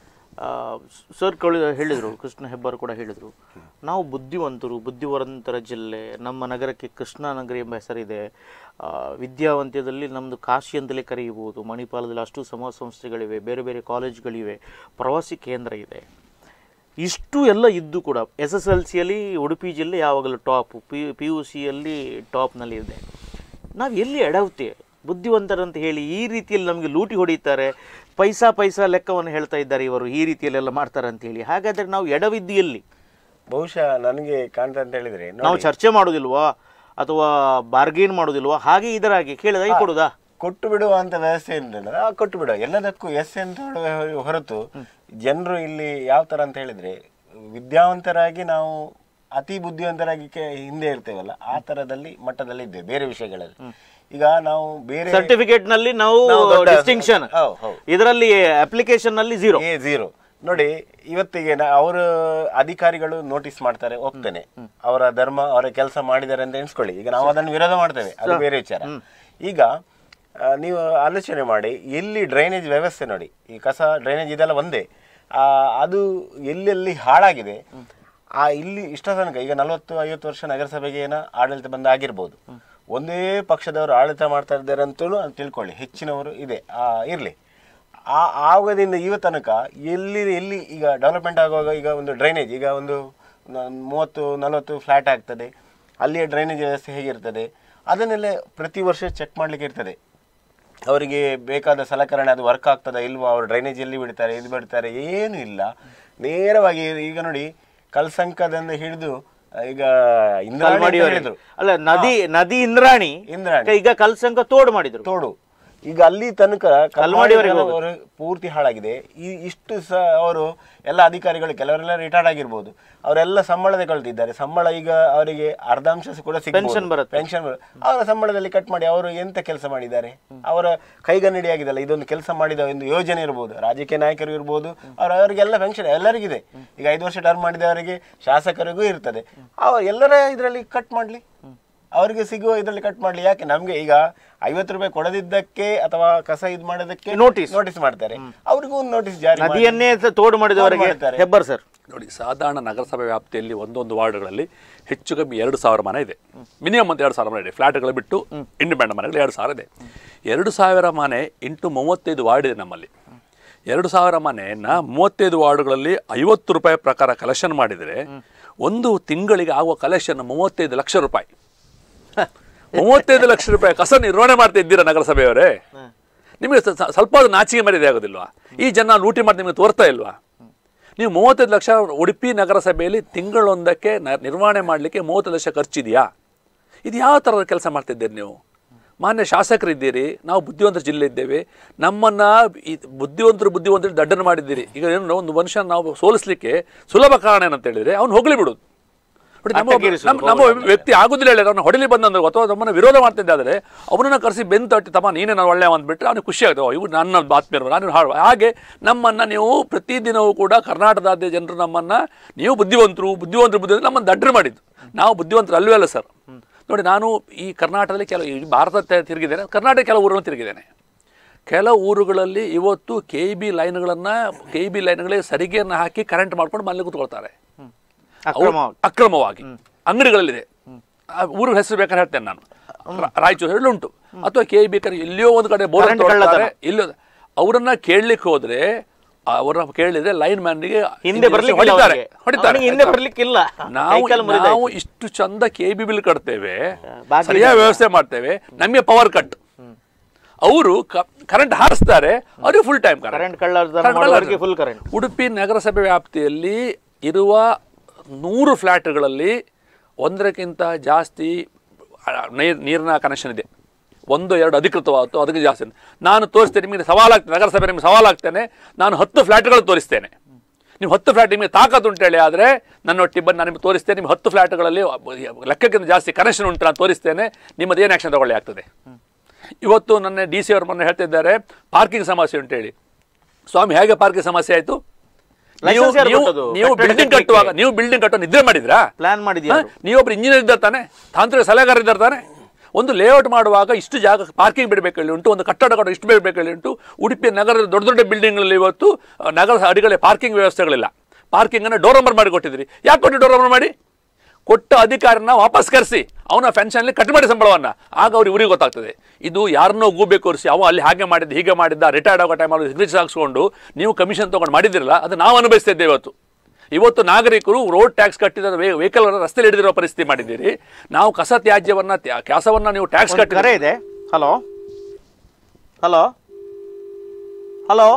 ಸರ್ ಕಳಿ ಹೇಳಿದರು ಕೃಷ್ಣ ಹೆಬ್ಬಾರ್ ಕೂಡ ಹೇಳಿದರು ನಾವು ಬುದ್ಧಿವಂತರು ಬುದ್ಧಿವಂತರ ಜಿಲ್ಲೆ ನಮ್ಮ ನಗರಕ್ಕೆ ಕೃಷ್ಣ ನಗರಿ ಎಂಬ ಹೆಸರಿದೆ ಆ, ವಿದ್ಯಾವಂತ್ಯದಲ್ಲಿ ನಮ್ಮದು ಕಾಶಿ ಅಂತಲೇ ಕರೆಯಬಹುದು ಮಣಿಪಾಲದಲ್ಲಿ ಅಷ್ಟು ಸಮೂಹ ಸಂಸ್ಥೆಗಳಿವೆ ಬೇರೆ ಬೇರೆ ಕಾಲೇಜ್ಗಳಿವೆ ಪ್ರವಾಸಿ ಕೇಂದ್ರ ಇದೆ ಇಷ್ಟು ಎಲ್ಲ ಇದ್ದು ಕೂಡ ಎಸ್ ಎಸ್ ಎಲ್ ಸಿಯಲ್ಲಿ ಉಡುಪಿ ಜಿಲ್ಲೆ ಯಾವಾಗಲೂ ಟಾಪ್ ಪಿ ಪಿ ಯು ಸಿಯಲ್ಲಿ ಟಾಪ್ನಲ್ಲಿ ಇದೆ ನಾವು ಎಲ್ಲಿ ಎಡವುತ್ತೇವೆ ಬುದ್ಧಿವಂತರಂತ ಹೇಳಿ ಈ ರೀತಿಯಲ್ಲಿ ನಮಗೆ ಲೂಟಿ ಹೊಡೀತಾರೆ ಪೈಸಾ ಪೈಸಾ ಲೆಕ್ಕವನ್ನು ಹೇಳ್ತಾ ಇದ್ದಾರೆ ಇವರು ಈ ರೀತಿಯಲ್ಲೆಲ್ಲ ಮಾಡ್ತಾರೆ ಅಂತ ಹೇಳಿ ಹಾಗಾದರೆ ನಾವು ಎಡವಿದ್ದು ಎಲ್ಲಿ ಬಹುಶಃ ನನಗೆ ಕಾಣ್ತಾ ಅಂತ ಹೇಳಿದ್ರೆ ನೋಡಿ, ನಾವು ಚರ್ಚೆ ಮಾಡೋದಿಲ್ವಾ ಅಥವಾ ಬಾರ್ಗೇನ್ ಮಾಡೋದಿಲ್ವಾ ಹಾಗೆ ಇದರಾಗಿ ಕೇಳಿದ ಈ ಕೊಡುದಾ ಕೊಟ್ಟು ಬಿಡುವ ಅಂತ ವ್ಯವಸ್ಥೆ ಏನಿಲ್ಲ ಆ ಕೊಟ್ಟು ಬಿಡುವ ಎಲ್ಲದಕ್ಕೂ ಎಸ್ ಅಂತ ಹೇಳುವ ಹೊರತು ಜನರು ಇಲ್ಲಿ ಯಾವ ತರ ಅಂತ ಹೇಳಿದ್ರೆ ವಿದ್ಯಾವಂತರಾಗಿ ನಾವು ಅತಿ ಬುದ್ಧಿವಂತರಾಗಿ ಕೆ- ಹಿಂದೆ ಇರ್ತೇವಲ್ಲ ಆ ತರದಲ್ಲಿ ಮಟ್ಟದಲ್ಲಿ ಇದ್ದೇವೆ ಬೇರೆ ವಿಷಯಗಳಲ್ಲಿ ಈಗ ನಾವು ಬೇರೆ ಸರ್ಟಿಫಿಕೇಟ್ ನಲ್ಲಿ ನಾವು ನಾವು ದೊಡ್ಡ- ಡಿಸ್ಟಿಂಕ್ಷನ್ ಹೌದು, ಹೌದು. ಇದರಲ್ಲಿ ಅಪ್ಲಿಕೇಶನ್ ನಲ್ಲಿ ಝೀರೋ ಎ ಝೀರೋ ನೋಡಿ ಇವತ್ತಿಗೆ ಅವರು ಅಧಿಕಾರಿಗಳು ನೋಟಿಸ್ ಮಾಡ್ತಾರೆ ಹೋಗ್ತೇನೆ ಅವರ ಧರ್ಮ ಅವರ ಕೆಲಸ ಮಾಡಿದ್ದಾರೆ ಅಂತ ಎಣಿಸ್ಕೊಳ್ಳಿ ಈಗ ನಾವು ಅದನ್ನು ವಿರೋಧ ಮಾಡ್ತೇವೆ ಅದು ಬೇರೆ ವಿಚಾರ ಈಗ ಆ, ನೀವು ಆಲೋಚನೆ ಮಾಡಿ ಎಲ್ಲಿ ಡ್ರೈನೇಜ್ ವ್ಯವಸ್ಥೆ ನೋಡಿ ಈ ಕಸ ಡ್ರೈನೇಜ್ ಇದೆಲ್ಲ ಒಂದೇ ಆ, ಅದು ಎಲ್ಲೆಲ್ಲಿ ಹಾಳಾಗಿದೆ ಆ ಇಲ್ಲಿ ಇಷ್ಟ ತನಕ ಈಗ ನಲವತ್ತು ಐವತ್ತು ವರ್ಷ ನಗರಸಭೆಗೆ ಏನೋ ಆಡಳಿತ ಬಂದ ಆಗಿರ್ಬೋದು ಒಂದೇ ಪಕ್ಷದವರು ಆಡಳಿತ ಮಾಡ್ತಾ ಇದ್ದಾರೆ ಅಂತಲೂ ತಿಳ್ಕೊಳ್ಳಿ ಹೆಚ್ಚಿನವರು ಇದೆ ಆ, ಇರ್ಲಿ ಆ ಆಗದಿಂದ ಇವ ತನಕ ಎಲ್ಲಿ ಎಲ್ಲಿ ಈಗ ಡೆವಲಪ್ಮೆಂಟ್ ಆಗುವಾಗ ಈಗ ಒಂದು ಡ್ರೈನೇಜ್ ಈಗ ಒಂದು ನ- ಮೂವತ್ತು ನಲವತ್ತು ಫ್ಲ್ಯಾಟ್ ಆಗ್ತದೆ ಅಲ್ಲಿಯ ಡ್ರೈನೇಜ್ ವ್ಯವಸ್ಥೆ ಹೇಗಿರ್ತದೆ ಅದನ್ನೆಲ್ಲ ಪ್ರತಿ ವರ್ಷ ಚೆಕ್ ಮಾಡಲಿಕ್ಕೆ ಇರ್ತದೆ ಅವರಿಗೆ ಬೇಕಾದ ಸಲಕರಣೆ ಅದು ವರ್ಕ್ ಆಗ್ತದ ಇಲ್ವಾ ಅವರು ಡ್ರೈನೇಜ್ ಎಲ್ಲಿ ಬಿಡ್ತಾರೆ ಇದು ಬಿಡ್ತಾರೆ ಏನು ಇಲ್ಲ ನೇರವಾಗಿ ಈಗ ನೋಡಿ ಕಲ್ಸಂಕದಿಂದ ಹಿಡಿದು ಈಗ ಇಂದ್ರಾಣಿ ಅಂತ ಕಲ್ಮಡಿಯವರಿಗೆ. ಹೇಳಿದ್ರು ಅಲ್ಲ ನದಿ ನದಿ ಇಂದ್ರಾಣಿ ಇಂದ್ರಾಣಿ ಈಗ ಕಲ್ಸಂಕ ತೋಡು ಮಾಡಿದ್ರು ತೋಡು ಈಗ ಅಲ್ಲಿ ತನಕ ಕಲ್ಮಾಡಿಯವರೆಗೆ ಕಲ್ಮಾಡಿ ಅವರು ಪೂರ್ತಿ ಹಾಳಾಗಿದೆ ಈ ಇಷ್ಟು ಸಹ ಅವರು ಎಲ್ಲ ಅಧಿಕಾರಿಗಳು ಕೆಲವರೆಲ್ಲ ರಿಟೈರ್ಡ್ ಆಗಿರ್ಬೋದು ಅವರೆಲ್ಲ ಸಂಬಳದ ಕಳ್ತಿದ್ದಾರೆ ಸಂಬಳ ಈಗ ಅವರಿಗೆ ಅರ್ಧಾಂಶ ಕೂಡ Pension ಬರುತ್ತೆ. ಪೆನ್ಷನ್ ಅವರ ಸಂಬಳದಲ್ಲಿ ಕಟ್ ಮಾಡಿ ಅವರು ಎಂತ ಕೆಲಸ ಮಾಡಿದ್ದಾರೆ ಅವರ ಕೈಗನ್ನಡಿ ಆಗಿದಲ್ಲ ಇದೊಂದು ಕೆಲಸ ಮಾಡಿದ ಒಂದು ಯೋಜನೆ ಇರ್ಬೋದು ರಾಜಕೀಯ ನಾಯಕರು ಇರ್ಬೋದು ಅವ್ರ ಅವರಿಗೆಲ್ಲ ಪೆನ್ಷನ್ ಎಲ್ಲರಿಗಿದೆ ಈಗ ಐದು ವರ್ಷ ಟರ್ಮ್ ಮಾಡಿದವರಿಗೆ ಶಾಸಕರಿಗೂ ಇರ್ತದೆ ಅವ್ರು ಎಲ್ಲರ ಇದರಲ್ಲಿ ಕಟ್ ಮಾಡ್ಲಿ ಅವರಿಗೆ ಸಿಗುವ ಇದರಲ್ಲಿ ಕಟ್ ಮಾಡ್ಲಿ ಯಾಕೆ ನಮ್ಗೆ ಈಗ ಐವತ್ತು ರೂಪಾಯಿ ಕೊಡದಿದ್ದಕ್ಕೆ ಅಥವಾ ಕಸ ಇದು ಮಾಡೋದಕ್ಕೆ Notice. ನೋಟಿಸ್ ಮಾಡ್ತಾರೆ ಅವ್ರಿಗೂ ಒಂದು ನೋಟಿಸ್ ಜಾರಿ ಮಾಡಿ- ನದಿಯನ್ನೇ ಸ- ತೋಡು ಮಾಡಿದವರಿಗೆ ಮಾಡ್ತಾರೆ. ಹೆಬ್ಬರ್ ಸರ್ ನೋಡಿ ಸಾಧಾರಣ ನಗರಸಭೆ ವ್ಯಾಪ್ತಿಯಲ್ಲಿ ಒಂದೊಂದು ವಾರ್ಡ್ಗಳಲ್ಲಿ ಹೆಚ್ಚು ಕಮ್ಮಿ ಎರಡು ಸಾವಿರ ಮನೆ ಇದೆ ಮಿನಿಮಮ್ ಒಂದು ಎರಡು ಸಾವಿರ ಮನೆ ಇದೆ ಫ್ಲಾಟ್ಗಳು ಬಿಟ್ಟು ಇಂಡಿಪೆಂಡೆಂಟ್ ಮನೆಗಳು ಎರಡು ಸಾವಿರ ಇದೆ ಎರಡು ಸಾವಿರ ಮನೆ ಇಂಟು ಮೂವತ್ತೈದು ವಾರ್ಡ್ ಇದೆ ನಮ್ಮಲ್ಲಿ ಎರಡು ಸಾವಿರ ಮನೆನ ಮೂವತ್ತೈದು ವಾರ್ಡ್ಗಳಲ್ಲಿ ಐವತ್ತು ರೂಪಾಯಿ ಪ್ರಕಾರ ಕಲೆಕ್ಷನ್ ಮಾಡಿದರೆ ಒಂದು ತಿಂಗಳಿಗೆ ಆಗುವ ಕಲೆಕ್ಷನ್ ಮೂವತ್ತೈದು ಲಕ್ಷ ರೂಪಾಯಿ ಮೂವತ್ತೈದು ಲಕ್ಷ ರೂಪಾಯಿ ಕಸ ನಿರ್ವಹಣೆ ಮಾಡ್ತಾ ಇದ್ದೀರಾ ನಗರಸಭೆಯವರೇ ನಿಮಗೆ ಸ- ಸ- ಸ್ವಲ್ಪ ಆದ್ರೂ ನಾಚಿಕೆ ಮರ್ಯಾದೆ ಆಗೋದಿಲ್ವಾ ಈ ಜನ ಲೂಟಿ ಮಾಡಿ ನಿಮಗೆ ತೋರ್ತಾ ಇಲ್ವಾ ನೀವು ಮೂವತ್ತೈದು ಲಕ್ಷ ಉಡುಪಿ ನಗರಸಭೆಯಲ್ಲಿ ತಿಂಗಳೊಂದಕ್ಕೆ ನ- ನಿರ್ವಹಣೆ ಮಾಡಲಿಕ್ಕೆ ಮೂವತ್ತೈದು ಲಕ್ಷ ಖರ್ಚಿದೆಯಾ ಇದು ಯಾವ ಥರದ ಕೆಲಸ ಮಾಡ್ತಿದ್ದೀರಿ ನೀವು ಮಾನ್ಯ ಶಾಸಕರಿದ್ದೀರಿ ನಾವು ಬುದ್ಧಿವಂತರ ಜಿಲ್ಲೆ ಇದ್ದೇವೆ ನಮ್ಮನ್ನ ಈ ಬುದ್ಧಿವಂತರು ಬುದ್ಧಿವಂತರು ದಡ್ಡನ್ನು ಮಾಡಿದ್ದೀರಿ ಈಗ ಏನು ಒಂದು ಮನುಷ್ಯ ನಾವು ಸೋಲಿಸ್ಲಿಕ್ಕೆ ಸುಲಭ ಕಾರಣ ಏನಂತ ಹೇಳಿದ್ರೆ ಅವ್ನು ಹೊಗಳಿ ಬಿಡುದು ನೋಡಿ, ನಮ್ಮ ಒಬ್ಬ- ಅಟ್ಟಗೇರಿಸುವುದು, ನಮ್ಮ ನಮ್ಮ ಒಬ್ಬ ವ್ಯಕ್ತಿ ಆಗುದಿಲ್ಲ ಹೇಳಿ ಅವ್ನು ಹೊಡಿಲಿ ಬಂದಂದ್ರೆ ಅಥವಾ ನಮ್ಮನ್ನು ವಿರೋಧ ಮಾಡ್ತಿದ್ದಾದ್ರೆ ಅವನನ್ನ ಕರೆಸಿ ಬೆನ್ನು ತಟ್ಟಿ ತಮ್ಮ ನೀನೇ ನಾನು ಒಳ್ಳೆ ಅಂದ್ಬಿಟ್ರೆ ಅವ್ನಿಗೆ ಖುಷಿ ಆಗುತ್ತೆ ಓ, ಇವ್ರು ನನ್ನ ಬಾತ್ಮೀರು ನಾನು ಹಾಡು ಹಾಗೆ ನಮ್ಮನ್ನ ನೀವು ಪ್ರತಿದಿನವೂ ಕೂಡ ಕರ್ನಾಟಕದಾದ್ಯ ಜನರು ನಮ್ಮನ್ನ ನೀವು ಬುದ್ಧಿವಂತರು ಬುದ್ಧಿವಂತರು ಬುದ್ಧಿವಂತರು ನಮ್ಮನ್ನು ದಡ್ಡರು ಮಾಡಿದ್ದು ನಾವು ಬುದ್ಧಿವಂತರು ಅಲ್ವೇ ಅಲ್ಲ ಸರ್ ನೋಡಿ ನಾನು ಈ ಕರ್ನಾಟಕದಲ್ಲಿ ಕೆಲವು ಈ ಭಾರತ ತೆ- ತಿರುಗಿದ್ದೇನೆ ಕರ್ನಾಟಕ ಕೆಲವು ಊರುಗಳನ್ನು ತಿರುಗಿದ್ದೇನೆ ಕೆಲವು ಊರುಗಳಲ್ಲಿ ಇವತ್ತು ಕೆ ಬಿ ಲೈನ್ಗಳನ್ನು ಕೆ ಬಿ ಲೈನ್ಗಳಿಗೆ ಸರಿಗೆಯನ್ನು ಹಾಕಿ ಕರೆಂಟ್ ಮಾಡ್ಕೊಂಡು ಮನೇಲಿ ಕೂತ್ಕೊಳ್ತಾರೆ ಅಕ್ರಮ ಅವ್ರು ಅಕ್ರಮವಾಗಿ ಅಂಗಡಿಗಳಲ್ಲಿದೆ ಆ ಊರ ಹೆಸರು ಬೇಕಾದ್ರೆ ಹೇಳ್ತೇನೆ ನಾನು ರಾ- ರಾಯಚೂರು ಹೇಳಿ ಉಂಟು ಅಥವಾ ಕೆ ಬೇಕಾದ್ರೆ ಎಲ್ಲಿಯೋ ಒಂದು ಕಡೆ ಬೋರ್ Current ಕಳ್ಳತನ. ಇಲ್ಲೋ ಅವರನ್ನ ಕೇಳಲಿಕ್ಕೆ ಹೋದ್ರೆ ಅವರ ಕೇಳಿದ್ರೆ ಲೈನ್ ಮ್ಯಾನ್ಗೆ ಹಿಂದೆ ಬರ್ಲಿಕ್ಕೆ ಹೊಡಿತಾರೆ ಹೊಡಿತಾರೆ ಅವನಿಗೆ ಹಿಂದೆ ಬರ್ಲಿಕ್ಕಿಲ್ಲ ನಾವು ಕೈಕಾಲು ಮುರಿದಾಯ್ತು. ನಾವು ಇಷ್ಟು ಚಂದ ಕೆ ಬಿ ಬಿಲ್ ಕಟ್ತೇವೆ ಬಾಕಿ ಸರಿಯಾದ ವ್ಯವಸ್ಥೆ ಮಾಡ್ತೇವೆ ನಮಗೆ ಪವರ್ ಕಟ್ ಅವರು ಕರೆಂಟ್ ಹಾರಿಸ್ತಾರೆ ಅವ್ರಿಗೆ ಫುಲ್ ಟೈಮ್ ಕರೆಂಟ್ ಕಳ್ಳತನ ಮಾಡುವವರಿಗೆ ಫುಲ್ ಕರೆಂಟ್ ಉಡುಪಿ ನಗರಸಭೆ ವ್ಯಾಪ್ತಿಯಲ್ಲಿ ಇರುವ ನೂರು ಫ್ಲ್ಯಾಟ್ಗಳಲ್ಲಿ ಒಂದರಕ್ಕಿಂತ ಜಾಸ್ತಿ ಆ, ನೀರ್ ನೀರಿನ ಕನೆಕ್ಷನ್ ಇದೆ ಒಂದು ಎರಡು ಅಧಿಕೃತವಾದ್ದು ಅದಕ್ಕೆ ಜಾಸ್ತಿ ಇದೆ. ನಾನು ತೋರಿಸ್ತೇನೆ ನಿಮಗೆ ಸವಾಲಾಗ್ತೇನೆ ನಗರಸಭೆ ನಿಮಗೆ ಸವಾಲಾಗ್ತೇನೆ ನಾನು ಹತ್ತು ಫ್ಲ್ಯಾಟ್ಗಳು ತೋರಿಸ್ತೇನೆ ನೀವು ಹತ್ತು ಫ್ಲ್ಯಾಟ್ ನಿಮಗೆ ತಾಕತ್ತು ಉಂಟೇಳಿ ಆದರೆ ನನ್ನೊಟ್ಟಿಗೆ ಬಂದು ನಾನು ನಿಮಗೆ ತೋರಿಸ್ತೇನೆ ನಿಮ್ಮ ಹತ್ತು ಫ್ಲ್ಯಾಟ್ಗಳಲ್ಲಿ ಲೆಕ್ಕಕ್ಕಿಂತ ಜಾಸ್ತಿ ಕನೆಕ್ಷನ್ ಉಂಟು ನಾನು ತೋರಿಸ್ತೇನೆ ನಿಮ್ಮದು ಏನು ಆ್ಯಕ್ಷನ್ ತಗೊಳ್ಳಿ ಆಗ್ತದೆ ಇವತ್ತು ನನ್ನ ಡಿ ಸಿ ಅವರು ಮೊನ್ನೆ ಹೇಳ್ತಿದ್ದಾರೆ ಪಾರ್ಕಿಂಗ್ ಸಮಸ್ಯೆ ಉಂಟೇಳಿ ಸ್ವಾಮಿ ಹೇಗೆ ಪಾರ್ಕಿಂಗ್ ಸಮಸ್ಯೆ ಆಯಿತು ನೀವು License ಯಾರು ನೀವು- ಕೊಟ್ಟದ್ದು? ನೀವು ಕಟ್ಟಡ ಬಿಲ್ಡಿಂಗ್ ಕಟ್ಲಿಕ್ಕೆ? ಕಟ್ಟುವಾಗ ನೀವು ಬಿಲ್ಡಿಂಗ್ ಕಟ್ಟೋ ನಿದ್ರೆ ಮಾಡಿದ್ರಾ ಪ್ಲಾನ್ ಮಾಡಿದ್ಯಾ ಹಾ? ನೀವೊಬ್ರು ಇಂಜಿನಿಯರ್ ಇದ್ದಾರೆ ತಾನೆ ತಾಂತ್ರಿಕ ಸಲಹೆಗಾರ ಇದ್ದಾರೆ ತಾನೆ ಒಂದು ಲೇಔಟ್ ಮಾಡುವಾಗ ಇಷ್ಟು ಜಾಗ ಪಾರ್ಕಿಂಗ್ ಬಿಡಬೇಕು ಹೇಳಿ ಉಂಟು ಒಂದು ಕಟ್ಟಡ ಕಟ್ಟೋ ಇಷ್ಟು ಬೇಕು ಹೇಳಿ ಉಂಟು ಉಡುಪಿ ನಗರದ ದೊಡ್ಡ ದೊಡ್ಡ ಬಿಲ್ಡಿಂಗ್ಗಳಲ್ಲಿ ಇವತ್ತು ಆ, ನಗರದ ಅಡಿಗಳಲ್ಲಿ ಪಾರ್ಕಿಂಗ್ ವ್ಯವಸ್ಥೆಗಳಿಲ್ಲ ಪಾರ್ಕಿಂಗ್ ಅನ್ನು ಡೋರ್ ನಂಬರ್ ಮಾಡಿ ಕೊಟ್ಟಿದ್ರಿ ಯಾಕೆ ಕೊಟ್ಟು ಡೋರ್ ನಂಬರ್ ಮಾಡಿ ಕೊಟ್ಟ ಅಧಿಕಾರನ ವಾಪಸ್ ಕರೆಸಿ ಅವನ ಪೆನ್ಷನ್ಲಿ ಕಟ್ ಮಾಡಿ ಸಂಬಳವನ್ನ ಆಗ ಅವ್ರಿಗೆ ಊರಿಗೆ ಗೊತ್ತಾಗ್ತದೆ ಇದು ಯಾರನ್ನೋ ಗೂಬೆ ಕೊರಿಸಿ ಅವ ಅಲ್ಲಿ ಹಾಗೆ ಮಾಡಿದ್ದ ಹೀಗೆ ಮಾಡಿದ್ದ ರಿಟೈರ್ಡ್ ಆಗೋ ಟೈಮಲ್ಲಿ ಸಿಗ್ನೇಚರ್ ಹಾಕ್ಸ್ಕೊಂಡು ನೀವು ಕಮಿಷನ್ ತೊಗೊಂಡು ಮಾಡಿದಿರಲ್ಲ ಅದು ನಾವು ಅನುಭವಿಸ್ತಾ ಇದ್ದೇವೆ ಇವತ್ತು ಇವತ್ತು ನಾಗರಿಕರು ರೋಡ್ ಟ್ಯಾಕ್ಸ್ ಕಟ್ಟಿದ ವೆಹಿಕಲ್ ರಸ್ತೆಯಲ್ಲಿ ಹಿಡಿದಿರೋ ಪರಿಸ್ಥಿತಿ ಮಾಡಿದ್ದೀರಿ ನಾವು ಕಸ ತ್ಯಾಜ್ಯವನ್ನ ತ್ಯಾ- ಕಸವನ್ನ ನೀವು ಟ್ಯಾಕ್ಸ್ ಒಂದು ಕಟ್ಟಿ ಕರೆ ಇದೆ ಹಲೋ ಹಲೋ ಹಲೋ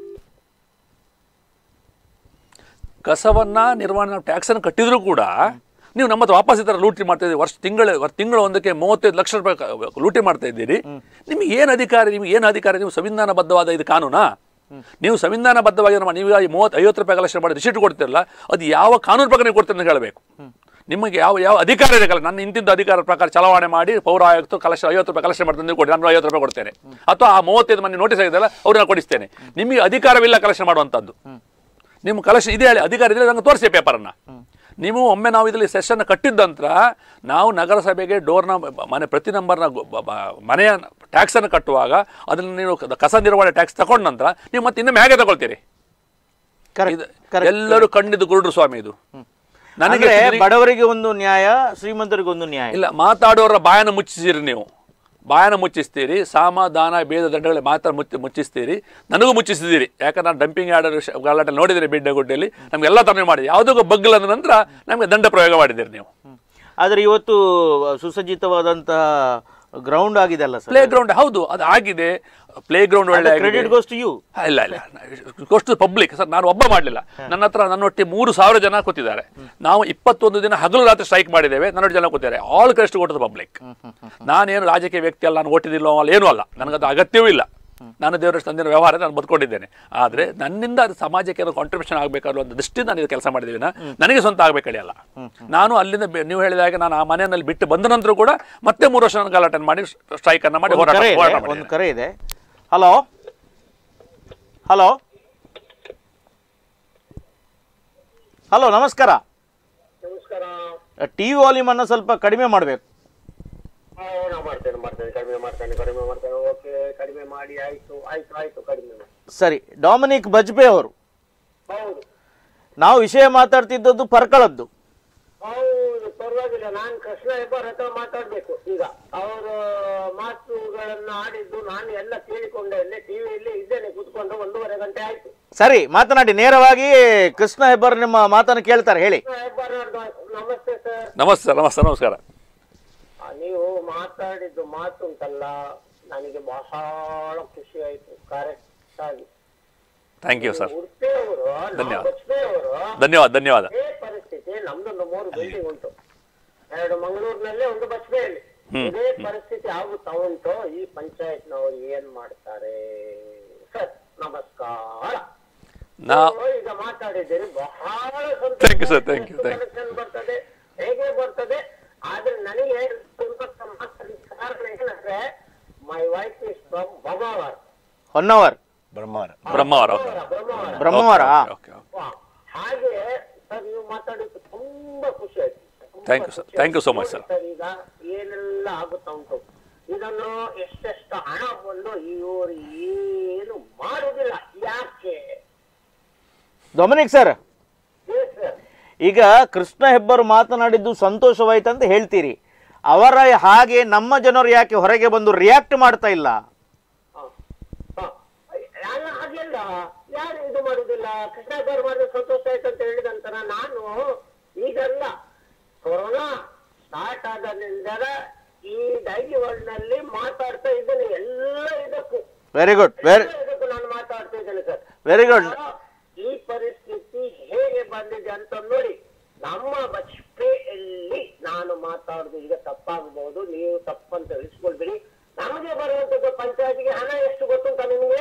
ಕಸವನ್ನ ನಿರ್ವಹಣೆ ನಾವು ಟ್ಯಾಕ್ಸ್ ಅನ್ನು ಕಟ್ಟಿದ್ರು ಕೂಡ ನೀವು ನಮ್ಮ ಹತ್ರ ವಾಪಸ್ ಈ ಥರ ಲೂಟಿ ಮಾಡ್ತಾ ಇದ್ದೀರಿ ವರ್ಷ ತಿಂಗಳ ತಿಂಗಳ ಒಂದಕ್ಕೆ ಮೂವತ್ತೈದು ಲಕ್ಷ ರೂಪಾಯಿ ಕ- ಲೂಟಿ ಮಾಡ್ತಾ ಇದ್ದೀರಿ ನಿಮಗೆ ಏನು ಅಧಿಕಾರ ನಿಮ್ಗೆ ಏನು ಅಧಿಕಾರ ನೀವು ಸಂವಿಧಾನಬದ್ಧವಾದ ಇದು ಕಾನೂನಾ ನೀವು ಸಂವಿಧಾನಬದ್ಧವಾಗಿ ನಮ್ಮ ನೀವು ಈ ಮೂವತ್ತು ಐವತ್ತು ರೂಪಾಯಿ ಕಲೆಕ್ಷನ್ ಮಾಡಿ ರಿಸಿಟ್ ಕೊಡ್ತಿರಲ್ಲ ಅದು ಯಾವ ಕಾನೂನು ಪ್ರಕಾರ ನೀವು ಕೊಡ್ತೀರಿ ಅಂತ ಹೇಳಬೇಕು ನಿಮಗೆ ಯಾವ ಯಾವ ಅಧಿಕಾರ ಇದೆ ಕಲ ನನ್ನ ಇಂತಿದ್ದ ಅಧಿಕಾರ ಪ್ರಕಾರ ಚಲಾವಣೆ ಮಾಡಿ ಪೌರ ಆಯುಕ್ತ ಕಲೆಕ್ಷನ್ ಐವತ್ತು ರೂಪಾಯಿ ಕಲೆಕ್ಷನ್ ಮಾಡ್ತೀನಿ ನೀವು ಕೊಡಿ ನಾನು ಐವತ್ತು ರೂಪಾಯಿ ಕೊಡ್ತೇನೆ ಅಥವಾ ಆ ಮೂವತ್ತೈದು ಮಂದಿ ನೋಟಿಸ್ ಆಗಿದೆಯಲ್ಲ ಅವ್ರನ್ನ ಕೊಡಿಸ್ತೇನೆ ನಿಮಗೆ ಅಧಿಕಾರವಿಲ್ಲ ಕಲೆಕ್ಷನ್ ಮಾಡುವಂಥದ್ದು ನಿಮ್ಮ ಕಲೆಕ್ಷನ್ ಇದೆ ಹೇಳಿ ಅಧಿಕಾರ ಇದ್ರೆ ನಂಗೆ ತೋರಿಸಿ ಪೇಪರನ್ನು ನೀವು ಒಮ್ಮೆ ನಾವು ಇದರಲ್ಲಿ ಸೆಷನ್ ಕಟ್ಟಿದ ನಂತರ ನಾವು ನಗರಸಭೆಗೆ ಡೋರ್ನ ಮನೆ ಪ್ರತಿ ನಂಬರ್ನ ಗೊ- ಬ- ಬ- ಮನೆಯ ಟ್ಯಾಕ್ಸನ್ನು ಕಟ್ಟುವಾಗ ಅದನ್ನು ನೀವು ಕ- ಕಸ ನಿರ್ವಹಣೆ ಟ್ಯಾಕ್ಸ್ ತಗೊಂಡ ನಂತರ ನೀವು ಮತ್ತೆ ಇನ್ನೊಮ್ಮೆ ಹೇಗೆ ತಗೊಳ್ತೀರಿ ಕರೆಕ್ಟ್ ಇದು ಎಲ್ಲರೂ ಕಂಡಿದ್ದು ಕುರುಡ್ರು ಸ್ವಾಮಿ ಇದು ನನಗೆ ಅಂದ್ರೆ ತಿರುಗಿ- ಬಡವರಿಗೆ ಒಂದು ನ್ಯಾಯ ಶ್ರೀಮಂತರಿಗೆ ಒಂದು ನ್ಯಾಯ ಇಲ್ಲ ಮಾತಾಡೋರ ಬಾಯನ ಮುಚ್ಚಿಸಿರಿ ನೀವು ಬಾಯನ ಮುಚ್ಚಿಸ್ತೀರಿ ಸಾಮ ದಾನ ಭೇದ ದಂಡಗಳ ಮಾತ್ರ ಮುಚ್ಚಿ ಮುಚ್ಚಿಸ್ತೀರಿ ನನಗೂ ಮುಚ್ಚಿಸಿದ್ದೀರಿ ಯಾಕಂದ್ರೆ ನಾನು ಡಂಪಿಂಗ್ ಯಾರ್ಡ್ ಗಲಾಟೆ ನೋಡಿದಿರಿ ಬಿಡ್ಡಗುಡ್ಡೆಯಲ್ಲಿ ನಮಗೆಲ್ಲ ಥರ ಮಾಡಿ ಯಾವುದಕ್ಕೂ ಬಗ್ಗಲ್ ಅಂದ ನಂತರ ನಮಗೆ ದಂಡ ಪ್ರಯೋಗ ಮಾಡಿದ್ದೀರಿ ನೀವು ಆದ್ರೆ ಇವತ್ತು ಸುಸಜ್ಜಿತವಾದಂತಹ ಗ್ರೌಂಡ್ ಆಗಿದೆ ಅಲ್ಲ ಸರ್ ಪ್ಲೇ ಗ್ರೌಂಡ್ ಹೌದು ಅದು ಆಗಿದೆ ಪ್ಲೇ ಗ್ರೌಂಡ್ ಒಳ್ಳೆ ಆಗಿದೆ. ಕ್ರೆಡಿಟ್ ಗೋಸ್ ಟು ಯು ಹಾ, ಇಲ್ಲ ಇಲ್ಲ ಅಷ್ಟು ಪಬ್ಲಿಕ್ ಸರ್ ನಾನು ಒಬ್ಬ ಮಾಡಲಿಲ್ಲ ನನ್ನ ಹತ್ರ ನನ್ನೊಟ್ಟಿಗೆ ಮೂರು ಸಾವಿರ ಜನ ಕೂತಿದ್ದಾರೆ ನಾವು ಇಪ್ಪತ್ತೊಂದು ದಿನ ಹಗಲು ರಾತ್ರಿ ಸ್ಟ್ರೈಕ್ ಮಾಡಿದ್ದೇವೆ ನನ್ನೊಟ್ಟು ಜನ ಕೂತಿದ್ದಾರೆ ಆಲ್ ಕ್ರೆಸ್ಟ್ ಕೊಟ್ಟದ್ದು ಪಬ್ಲಿಕ್ ನಾನೇನು ರಾಜಕೀಯ ವ್ಯಕ್ತಿ ಅಲ್ಲ ನಾನು ಓಟಿದಿಲ್ಲ ಅಲ್ಲ ಏನೂ ಅಲ್ಲ ನನಗದು ಅಗತ್ಯವೂ ಇಲ್ಲ ನಾನು ದೇವರ ತಂದಿನ ವ್ಯವಹಾರ ನಾನು ಬದುಕೊಂಡಿದ್ದೇನೆ ಆದರೆ ನನ್ನಿಂದ ಅದು ಸಮಾಜಕ್ಕೆ ಏನೋ ಕಾಂಟ್ರಿಬ್ಯೂಷನ್ ಆಗಬೇಕಾದ್ರು ಒಂದು ದೃಷ್ಟಿಯಿಂದ ನಾನು ಇದು ಕೆಲಸ ಮಾಡಿದ್ದೀವಿ ನನಗೆ ಸ್ವಂತ ಆಗಬೇಕಳಿ ಅಲ್ಲ ನಾನು ಅಲ್ಲಿಂದ ಬೆ- ನೀವು ಹೇಳಿದಾಗ ನಾನು ಆ ಮನೆಯಲ್ಲಿ ಬಿಟ್ಟು ಬಂದ ನಂತರ ಕೂಡ ಮತ್ತೆ ಮೂರು ವರ್ಷ ನಾನು ಗಲಾಟೆ ಮಾಡಿ ಸ್ಟ್ರೈಕ್ ಅನ್ನು ಮಾಡಿ ಒಂದು ಹೋರಾಟ ಕರೆ ಇದೆ ಹೋರಾಟ ಒಂದು ಮಾಡಿದ್ದೇನೆ. ಕರೆ ಇದೆ ಹಲೋ ಹಲೋ ಹಲೋ ನಮಸ್ಕಾರ ನಮಸ್ಕಾರ ಟಿವಿ ವಾಲ್ಯೂಮ್ ಅನ್ನ ಸ್ವಲ್ಪ ಕಡಿಮೆ ಮಾಡಬೇಕು ಹಾ, ನಾ ಮಾಡ್ತೇನೆ ಮಾಡ್ತೇನೆ ಕಡಿಮೆ ಮಾಡ್ತೇನೆ ಕಡಿಮೆ ಮಾಡ್ತೇನೆ ಓಕೆ ಕಡಿಮೆ ಮಾಡಿ ಆಯ್ತು ಆಯ್ತು ಆಯ್ತು ಕಡಿಮೆ ಮಾಡಿ ಸರಿ ಡೊಮಿನಿಕ್ ಬಜ್ಬೆ ಅವರು ಹೌದು ನಾವು ವಿಷಯ ಮಾತಾಡ್ತಿದ್ದದ್ದು ಪರ್ಕಳದ್ದು ಹೌದು ಪರವಾಗಿಲ್ಲ ನಾನ್ ಕೃಷ್ಣ ಹೆಬ್ಬಾರ್ ಹತ್ರ ಮಾತಾಡ್ಬೇಕು ಈಗ ಅವರ ಮಾತುಗಳನ್ನ ಆಡಿದ್ದು ನಾನು ಎಲ್ಲ ಕೇಳಿಕೊಂಡೆ ಅಲ್ಲೇ ಟಿವಿಯಲ್ಲಿ ಇದ್ದೇನೆ ಕೂತ್ಕೊಂಡು ಒಂದೂವರೆ ಗಂಟೆ ಆಯ್ತು ಸರಿ ಮಾತನಾಡಿ ನೇರವಾಗಿ ಕೃಷ್ಣ ಹೆಬ್ಬಾರ್ ನಿಮ್ಮ ಮಾತನ್ನು ಕೇಳ್ತಾರೆ ಹೇಳಿ ಕೃಷ್ಣ ಹೆಬ್ಬಾರ್ ನಮಸ್ತೆ ಸರ್ ನಮಸ್ತೆ ನಮಸ್ತೆ ನಮಸ್ಕಾರ ಆ, ನೀವು ಮಾತಾಡಿದ್ದು ಮಾತುಂಟಲ್ಲ ನನಗೆ ಬಹಳ ಖುಷಿ ಆಯ್ತು ಕರೆಕ್ಟ್ ಆಗಿ ಥ್ಯಾಂಕ್ ಯು ಸರ್ ಉಡುಪಿ ಅವರು ಧನ್ಯವಾದ. ಅವರು ಧನ್ಯವಾದ ಧನ್ಯವಾದ ಇದೇ ಪರಿಸ್ಥಿತಿ ನಮ್ದೊಂದು ಮೂರು ಬಿಲ್ಡಿಂಗ್ ಉಂಟು ಎರಡು ಮಂಗಳೂರಿನಲ್ಲಿ ಒಂದು ಬಸ್ಬೇಯಲ್ಲಿ ಇದೇ ಪರಿಸ್ಥಿತಿ ಆಗುತ್ತಾ ಉಂಟು ಈ ಪಂಚಾಯತ್ನವರು ಏನ್ ಮಾಡ್ತಾರೆ ಸರ್ ನಮಸ್ಕಾರ ನಾ ನೀವು ಈಗ ಮಾತಾಡಿದ್ದೀರಿ ಬಹಳ Thank you, sir. Thank you, thank you. connection ಬರ್ತದೆ ಹೇಗೆ ಬರ್ತದೆ ಆದ್ರೆ ನನಗೆ ಸ್ವಲ್ಪ ಮಾತಾಡ್ಲಿಕ್ಕೆ ಕಾರಣ ಏನಂದ್ರೆ ಮೈ ವೈಫ್ ಇಸ್ ಫ್ರಮ್ ಬಮಾವರ್ Honnavar Brahmavar Brahmavar okay Brahmavar Brahmavar okay okay ವಾ, ಹಾಗೆ ಸರ್ ನೀವು ಮಾತಾಡಿದ್ದು ತುಂಬಾ ಖುಷಿ ಆಯ್ತು ತುಂಬಾ Thank you, sir. ಖುಷಿ Thank you so ಆಯ್ತು. much, sir. ನೋಡಿ ಈಗ ಏನೆಲ್ಲ ಆಗುತ್ತಾ ಉಂಟು ಇದನ್ನು ಎಷ್ಟೆಷ್ಟು ಹಣ ಬಂದು ಇವರು ಏನು ಮಾಡುದಿಲ್ಲ ಯಾಕೆ ಡೊಮಿನಿಕ್ ಸರ್ Yes, sir. ಈಗ ಕೃಷ್ಣ ಹೆಬ್ಬಾರ್ ಮಾತನಾಡಿದ್ದು ಸಂತೋಷವಾಯ್ತು ಅಂತ ಹೇಳ್ತೀರಿ ಅವರ ಹಾಗೆ ನಮ್ಮ ಜನರು ಯಾಕೆ ಹೊರಗೆ ಬಂದು ರಿಯಾಕ್ಟ್ ಮಾಡ್ತಾ ಇಲ್ಲ ಹ, ಹ. ಅಲ್ಲ, ಹಾಗೆಲ್ಲ ಯಾರು ಇದು ಮಾಡುದಿಲ್ಲ ಕೃಷ್ಣ ಗೌರ್ ಮಾಡಿದ್ರೆ ಸಂತೋಷ ಆಯ್ತು ಅಂತ ಹೇಳಿದ ನಂತರ ನಾನು ಈಗಲ್ಲ ಕೊರೋನಾ ಸ್ಟಾರ್ಟ್ ಆದ ನಂತರ ಈ ಡೈಲಿ ವರ್ಲ್ಡ್ ನಲ್ಲಿ ಮಾತಾಡ್ತಾ ಇದ್ದೇನೆ ಎಲ್ಲ ಇದಕ್ಕೂ ವೆರಿ ಗುಡ್ ವೆರಿ ಎಲ್ಲ ಇದಕ್ಕೂ ನಾನು ಮಾತಾಡ್ತಾ ಇದ್ದೇನೆ ಸರ್ ವೆರಿ ಗುಡ್ ಈ ಪರಿಸ್ಥಿತಿ ಹೇಗೆ ಬಂದಿದೆ ಅಂತ ನೋಡಿ ನಮ್ಮ ಬಚ್ಪೆಯಲ್ಲಿ ನಾನು ಮಾತಾಡುದು ಈಗ ತಪ್ಪಾಗಬಹುದು ನೀವು ತಪ್ಪಂತ ತಿಳಿಸ್ಕೊಳ್ಬೇಡಿ ನಮಗೆ ಬರುವಂತದ್ದು ಪಂಚಾಯತಿಗೆ ಹಣ ಎಷ್ಟು ಗೊತ್ತುಂಟ ನಿಮಗೆ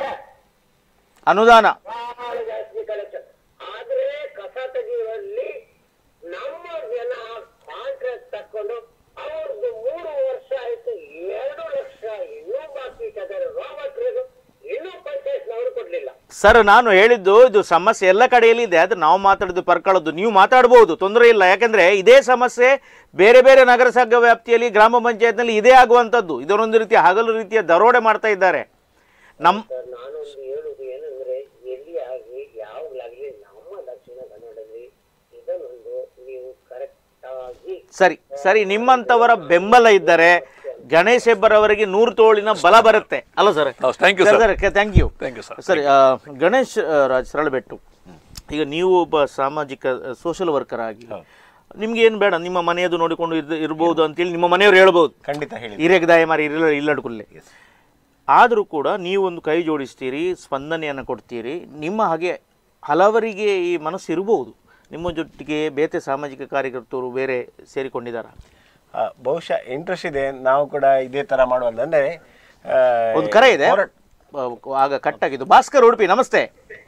ಅನುದಾನ ಬಹಳ ಜಾಸ್ತಿ ಕಲೆಕ್ಷನ್ ಆದ್ರೆ ಕಸ ತೆಗೆಯುವಲ್ಲಿ ನಮ್ಮ ಜನ ಕಾಂಟ್ರಾಕ್ಟ್ ತಕೊಂಡು ಅವ್ರದ್ದು ಮೂರು ವರ್ಷ ಆಯ್ತು ಎರಡು ಲಕ್ಷ ಇನ್ನೂ ಬಾಕಿ ಇಟ್ಟಿದ್ದಾರೆ ರಾ ಮಟೀರಿಯಲ್ ಇನ್ನೂ ಪಂಚಾಯತ್ನವರು ಕೊಡ್ಲಿಲ್ಲ ಸರ್ ನಾನು ಹೇಳಿದ್ದು ಇದು ಸಮಸ್ಯೆ ಎಲ್ಲ ಕಡೆಯಲ್ಲಿ ಇದೆ ಅದು ನಾವು ಮಾತಾಡಿದ್ದು ಪರ್ಕೊಳ್ಳೋದು ನೀವು ಮಾತಾಡ್ಬೋದು ತೊಂದರೆ ಇಲ್ಲ ಯಾಕಂದ್ರೆ ಇದೇ ಸಮಸ್ಯೆ ಬೇರೆ ಬೇರೆ ನಗರಸಭಾ ವ್ಯಾಪ್ತಿಯಲ್ಲಿ ಗ್ರಾಮ ಪಂಚಾಯತ್ನಲ್ಲಿ ಇದೇ ಆಗುವಂಥದ್ದು ಇದರೊಂದು ರೀತಿಯ ಹಗಲು ರೀತಿಯ ದರೋಡೆ ಮಾಡ್ತಾ ಇದ್ದಾರೆ ನಮ್ಮ ಸರ್ ನಾನೊಂದು ಹೇಳುದು ಏನಂದ್ರೆ ಎಲ್ಲಿ ಆಗಲಿ ಯಾವಾಗ್ಲಾಗ್ಲಿ ನಮ್ಮ ದಕ್ಷಿಣ ಕನ್ನಡದಲ್ಲಿ ಇದನ್ನೊಂದು ನೀವು ಕರೆಕ್ಟ್ ಆಗಿ ಸರಿ ಸರಿ ನಿಮ್ಮಂಥವರ ಬೆಂಬಲ ಇದ್ದರೆ ಗಣೇಶ್ ಹೆಬ್ಬರ್ ಅವರಿಗೆ ನೂರು ತೋಳಿನ ಬಲ ಬರುತ್ತೆ ಅಲ್ಲ ಸರ್ ಹೌದು, thank you, sir. Thank you Thank you, sir. ಸರಿ ಆ, ಗಣೇಶ್ ಆ, ರಾಜ್ ಸರಳಬೆಟ್ಟು ಈಗ ನೀವು ಒಬ್ಬ ಸಾಮಾಜಿಕ ಸೋಷಿಯಲ್ ವರ್ಕರ್ ಆಗಿ ನಿಮ್ಗೆ ಏನು ಬೇಡ ನಿಮ್ಮ ಮನೆಯದು ನೋಡಿಕೊಂಡು ಇರ್ ಇರ್ಬೋದು ಅಂತೇಳಿ ನಿಮ್ಮ ಮನೆಯವರು ಹೇಳ್ಬೋದು ಖಂಡಿತ ಹೇಳಿ ಹಿರೇಗದಾಯ ಮಾರಿ ಇಲ್ಲ ಇಲ್ಲಡ್ಕುಲ್ಲೆ ಆದರೂ ಕೂಡ ನೀವು ಒಂದು ಕೈ ಜೋಡಿಸ್ತೀರಿ ಸ್ಪಂದನೆಯನ್ನು ಕೊಡ್ತೀರಿ ನಿಮ್ಮ ಹಾಗೆ ಹಲವರಿಗೆ ಈ ಮನಸ್ಸು ಇರ್ಬೋದು ನಿಮ್ಮ ಜೊತೆಗೆ ಬೇತೆ ಸಾಮಾಜಿಕ ಕಾರ್ಯಕರ್ತರು ಬೇರೆ ಸೇರಿಕೊಂಡಿದ್ದಾರೆ ಆ, ಬಹುಶಃ ಇಂಟ್ರೆಸ್ಟ್ ಇದೆ ನಾವು ಕೂಡ ಇದೇ ತರ ಮಾಡುವಂದ್ರೆ ಆ, ಒಂದು ಕರೆ ಇದೆ ಹೋರಾಟ- ಆ, ಆಗ ಕಟ್ಟಾಗಿದ್ದು ಭಾಸ್ಕರ್ ಉಡುಪಿ ನಮಸ್ತೆ